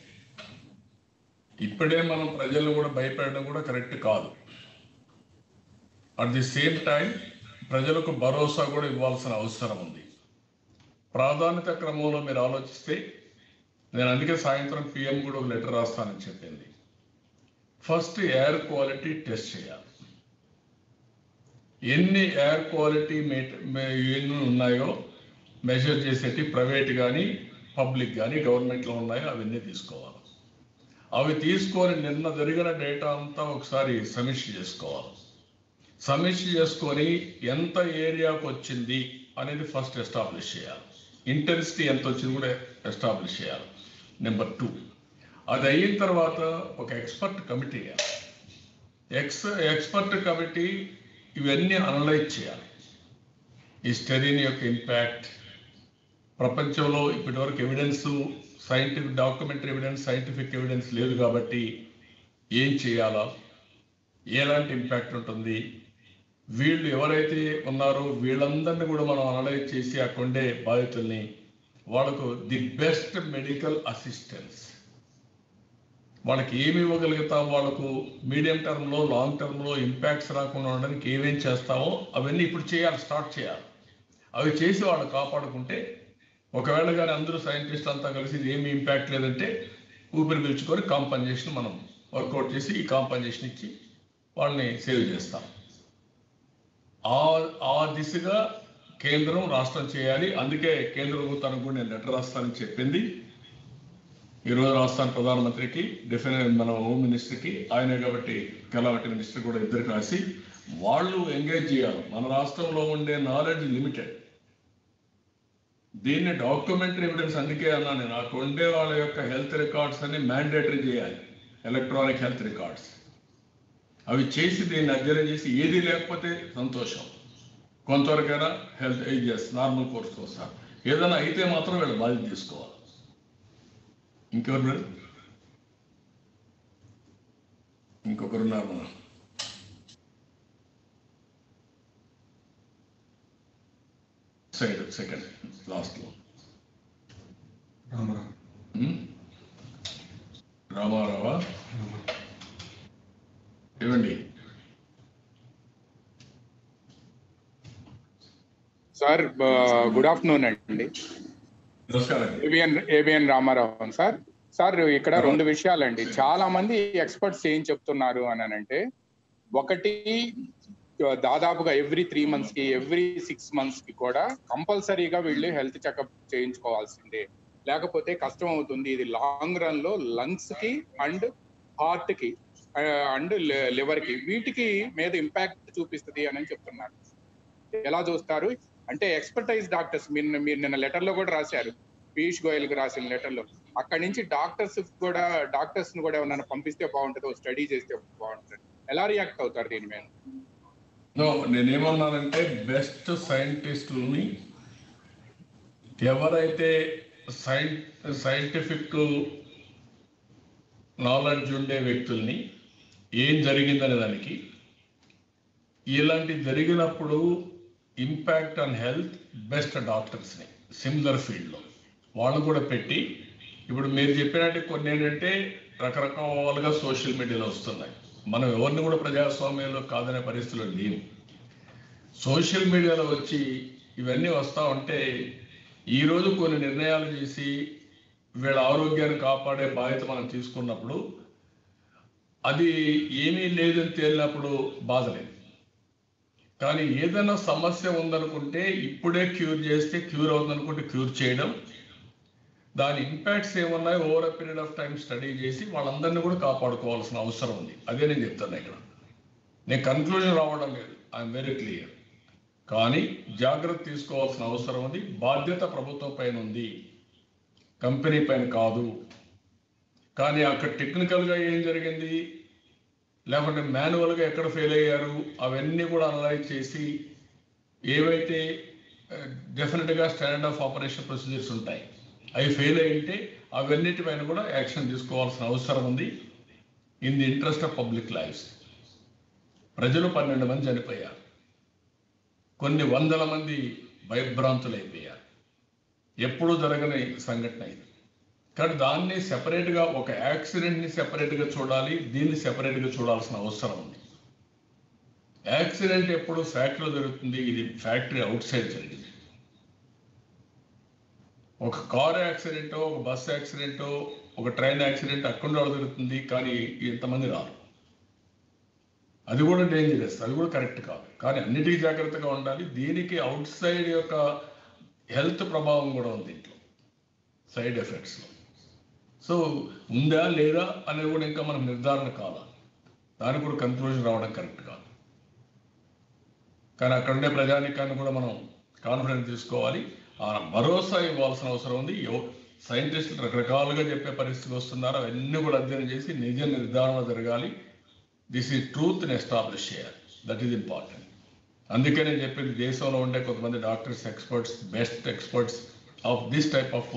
ఇప్పుడే మనం ప్రజలు కూడా భయపెట్టడం కూడా కరెక్ట్ కాదు అట్ ది సేమ్ టైం ప్రజలకు భరోసా కూడా ఇవ్వాల్సిన అవసరం ఉంది ప్రాధాన్యత క్రమంలో మీరు ఆలోచిస్తే నేను అందుకే సాయంత్రం పిఎం కూడా ఒక లెటర్ రాస్తానని చెప్పింది ఫస్ట్ ఎయిర్ క్వాలిటీ టెస్ట్ చేయాలి ఎన్ని ఎయిర్ క్వాలిటీ ఎన్ని ఉన్నాయో మెజర్ చేసేటి ప్రైవేట్ కానీ పబ్లిక్ కానీ గవర్నమెంట్లో ఉన్నాయో అవన్నీ తీసుకోవాలి అవి తీసుకొని నిన్న జరిగిన డేటా అంతా ఒకసారి సమీక్ష చేసుకోవాలి సమీక్ష చేసుకొని ఎంత ఏరియాకు వచ్చింది అనేది ఫస్ట్ ఎస్టాబ్లిష్ చేయాలి ఇంటెన్సిటీ ఎంత వచ్చింది కూడా ఎస్టాబ్లిష్ చేయాలి నెంబర్ టూ అది అయిన తర్వాత ఒక ఎక్స్పర్ట్ కమిటీ వేయాలి ఎక్స్ ఎక్స్పర్ట్ కమిటీ ఇవన్నీ అనలైజ్ చేయాలి ఈ స్టెరీన్ యొక్క ఇంపాక్ట్ ప్రపంచంలో ఇప్పటివరకు evidence scientific documentary evidence scientific evidence లేదు కాబట్టి ఏం చేయాలా ఎలాంటి ఇంపాక్ట్ ఉంటుంది వీళ్ళు ఎవరైతే ఉన్నారో వీళ్ళందరినీ కూడా మనం అనలైజ్ చేసి అక్కడ ఉండే బాధితుల్ని వాళ్ళకు ది బెస్ట్ మెడికల్ అసిస్టెన్స్ వాళ్ళకి ఏమి ఇవ్వగలుగుతాం వాళ్ళకు మీడియం టర్మ్లో లాంగ్ టర్మ్లో ఇంపాక్ట్స్ రాకుండా ఉండడానికి ఏమేం చేస్తామో అవన్నీ ఇప్పుడు చేయాలి స్టార్ట్ చేయాలి అవి చేసి వాళ్ళు కాపాడుకుంటే ఒకవేళ కానీ అందరూ సైంటిస్ట్ అంతా కలిసి ఇది ఏమి ఇంపాక్ట్ లేదంటే ఊపిరి పీల్చుకొని కాంపన్సేషన్ మనం వర్కౌట్ చేసి ఈ కాంపన్సేషన్ ఇచ్చి వాళ్ళని సేవ్ చేస్తాం ఆ ఆ దిశగా కేంద్రం రాష్ట్రం చేయాలి అందుకే కేంద్ర ప్రభుత్వానికి కూడా నేను లెటర్ రాస్తానని చెప్పింది ఈరోజు రాష్ట్రాన్ని ప్రధానమంత్రికి డెఫినెట్ మన హోమ్ మినిస్టర్కి ఆయనే కాబట్టి కలావటి మినిస్టర్ కూడా ఇద్దరికి రాసి వాళ్ళు ఎంగేజ్ చేయాలి మన రాష్ట్రంలో ఉండే నాలెడ్జ్ లిమిటెడ్ దీన్ని డాక్యుమెంటరీ ఎవిడెన్స్ అందుకే అన్నా నేను నాకు ఉండే వాళ్ళ యొక్క హెల్త్ రికార్డ్స్ అన్ని మ్యాండేటరీ చేయాలి ఎలక్ట్రానిక్ హెల్త్ రికార్డ్స్ అవి చేసి దీన్ని అధ్యయనం చేసి ఏది లేకపోతే సంతోషం కొంతవరకైనా హెల్త్ ఏజెస్ నార్మల్ కోర్స్ వస్తారు ఏదైనా అయితే మాత్రం వీళ్ళు బాధ్యత తీసుకోవాలి ఇంకెవరు మేడం ఇంకొకరున్నారు మన సైడ్ సెకండ్ లాస్ట్లో రామారావా ఏమండి సార్ గుడ్ ఆఫ్టర్నూన్ అండి నమస్కారం ABN ABN Ramarao sir sir ఇక్కడ రెండు విషయాలండి చాలా మంది ఎక్స్పర్ట్స్ ఏం చెప్తున్నారు అని అంటే ఒకటి దాదాపుగా ఎవ్రీ త్రీ మంత్స్ కి ఎవ్రీ సిక్స్ మంత్స్ కి కూడా కంపల్సరీగా వీళ్ళు హెల్త్ చెకప్ చేయించుకోవాల్సిందే లేకపోతే కష్టం అవుతుంది ఇది లాంగ్ రన్ లో లంగ్స్ కి అండ్ హార్ట్ కి అండ్ లివర్ కి వీటికి మీద ఇంపాక్ట్ చూపిస్తుంది అని చెప్తున్నారు ఎలా చూస్తారు అంటే ఎక్స్పర్టైజ్ డాక్టర్స్ మీరు మీరు నిన్న లెటర్ లో కూడా రాశారు పీయూష్ గోయల్ కి రాసిన లెటర్ లో అక్కడి నుంచి డాక్టర్స్ కూడా డాక్టర్స్ ని కూడా ఏమన్నా పంపిస్తే బాగుంటుంది స్టడీ చేస్తే బాగుంటుంది ఎలా రియాక్ట్ అవుతారు దీని మీద నో నేనేమన్నానంటే బెస్ట్ సైంటిస్టులని ఎవరైతే సైన్ సైంటిఫిక్ నాలెడ్జ్ ఉండే వ్యక్తుల్ని ఏం జరిగిందనే దానికి ఇలాంటి జరిగినప్పుడు ఇంపాక్ట్ ఆన్ హెల్త్ బెస్ట్ డాక్టర్స్ని సిమిలర్ ఫీల్డ్లో వాళ్ళు కూడా పెట్టి ఇప్పుడు మీరు చెప్పినట్టు కొన్ని ఏంటంటే రకరకాలుగా సోషల్ మీడియాలో వస్తున్నాయి మనం ఎవరిని కూడా ప్రజాస్వామ్యంలో కాదనే పరిస్థితుల్లో లేవు సోషల్ మీడియాలో వచ్చి ఇవన్నీ వస్తూ ఉంటే ఈరోజు కొన్ని నిర్ణయాలు చేసి వీళ్ళ ఆరోగ్యాన్ని కాపాడే బాధ్యత మనం తీసుకున్నప్పుడు అది ఏమీ లేదని తేలినప్పుడు బాధ లేదు కానీ ఏదైనా సమస్య ఉందనుకుంటే ఇప్పుడే క్యూర్ చేస్తే క్యూర్ అవుతుందనుకుంటే క్యూర్ చేయడం దాని ఇంపాక్ట్స్ ఏమున్నాయి over a period of time study చేసి వాళ్ళందరినీ కూడా కాపాడుకోవాల్సిన అవసరం ఉంది అదే నేను చెప్తాను ఇక్కడ నేను కన్క్లూజన్ రావడం లేదు ఐఎమ్ వెరీ క్లియర్ కానీ జాగ్రత్త తీసుకోవాల్సిన అవసరం ఉంది బాధ్యత ప్రభుత్వం పైన ఉంది కంపెనీ పైన కాదు కానీ అక్కడ టెక్నికల్గా ఏం జరిగింది లేకుంటే మాన్యువల్గా ఎక్కడ ఫెయిల్ అయ్యారు అవన్నీ కూడా అనలైజ్ చేసి ఏవైతే డెఫినెట్గా స్టాండర్డ్ ఆఫ్ ఆపరేషన్ ప్రొసీజర్స్ ఉంటాయి అవి ఫెయిల్ అయ్యింటే అవన్నిటిపైన కూడా యాక్షన్ తీసుకోవాల్సిన అవసరం ఉంది in the interest of public lifes ప్రజలు పన్నెండు మంది చనిపోయారు కొన్ని వందల మంది భయభ్రాంతులైపోయారు ఎప్పుడూ జరగని సంఘటన ఇది కానీ దాన్ని సెపరేట్గా ఒక యాక్సిడెంట్ని సెపరేట్గా చూడాలి దీన్ని సెపరేట్గా చూడాల్సిన అవసరం ఉంది యాక్సిడెంట్ ఎప్పుడు ఫ్యాక్టరీలో జరుగుతుంది ఇది ఫ్యాక్టరీ అవుట్ సైడ్ జరిగింది ఒక కార్ యాక్సిడెంటో ఒక బస్ యాక్సిడెంటో ఒక ట్రైన్ యాక్సిడెంట్ అక్కడ జరుగుతుంది కానీ ఇంతమంది రారు అది కూడా డేంజరస్ అది కూడా కరెక్ట్ కాదు కానీ అన్నిటికీ జాగ్రత్తగా ఉండాలి దీనికి అవుట్ సైడ్ యొక్క హెల్త్ ప్రభావం కూడా ఉంది దీంట్లో సైడ్ ఎఫెక్ట్స్లో సో ఉందా లేదా అనేది కూడా ఇంకా మనం నిర్ధారణ కాదా దానికి కూడా కన్క్లూజన్ రావడం కరెక్ట్ కాదు కానీ అక్కడ ఉండే ప్రజానికాన్ని కూడా మనం కాన్ఫిడెన్స్ తీసుకోవాలి ఆ భరోసా ఇవ్వాల్సిన అవసరం ఉంది సైంటిస్టులు రకరకాలుగా చెప్పే పరిస్థితులు వస్తున్నారు అవన్నీ కూడా అధ్యయనం చేసి నిజ నిర్ధారణ జరగాలి దిస్ ఈ ట్రూత్ని ఎస్టాబ్లిష్ చేయాలి దట్ ఈజ్ ఇంపార్టెంట్ అందుకే నేను చెప్పింది దేశంలో ఉండే కొంతమంది doctors experts best experts of this type of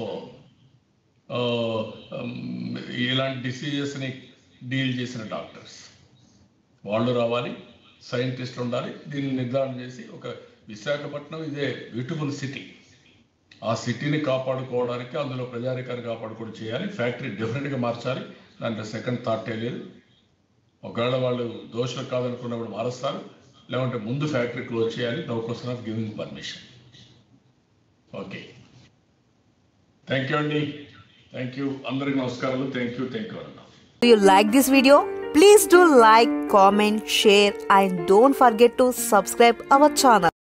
ఇలాంటి డిసీజెస్ని డీల్ చేసిన డాక్టర్స్ వాళ్ళు రావాలి సైంటిస్టులు ఉండాలి దీన్ని నిర్ధారణ చేసి ఒక విశాఖపట్నం ఇదే బ్యూటిఫుల్ సిటీ ఆ సిటీని కాపాడుకోవడానికి అందులో ప్రజారికాన్ని కాపాడుకోవడం చేయాలి ఫ్యాక్టరీ డెఫినెట్గా మార్చాలి దాంట్లో సెకండ్ థాటే లేదు ఒకవేళ వాళ్ళు దోషులు కాదనుకున్నప్పుడు మారుస్తారు లేకుంటే ముందు ఫ్యాక్టరీ క్లోజ్ చేయాలి no question of giving permission okay thank you అండి థ్యాంక్ యూ అందరికి నమస్కారాలు థ్యాంక్ యూ థ్యాంక్ యూ అన్న Do you like this video? Please do like, comment, share and don't forget to subscribe our channel.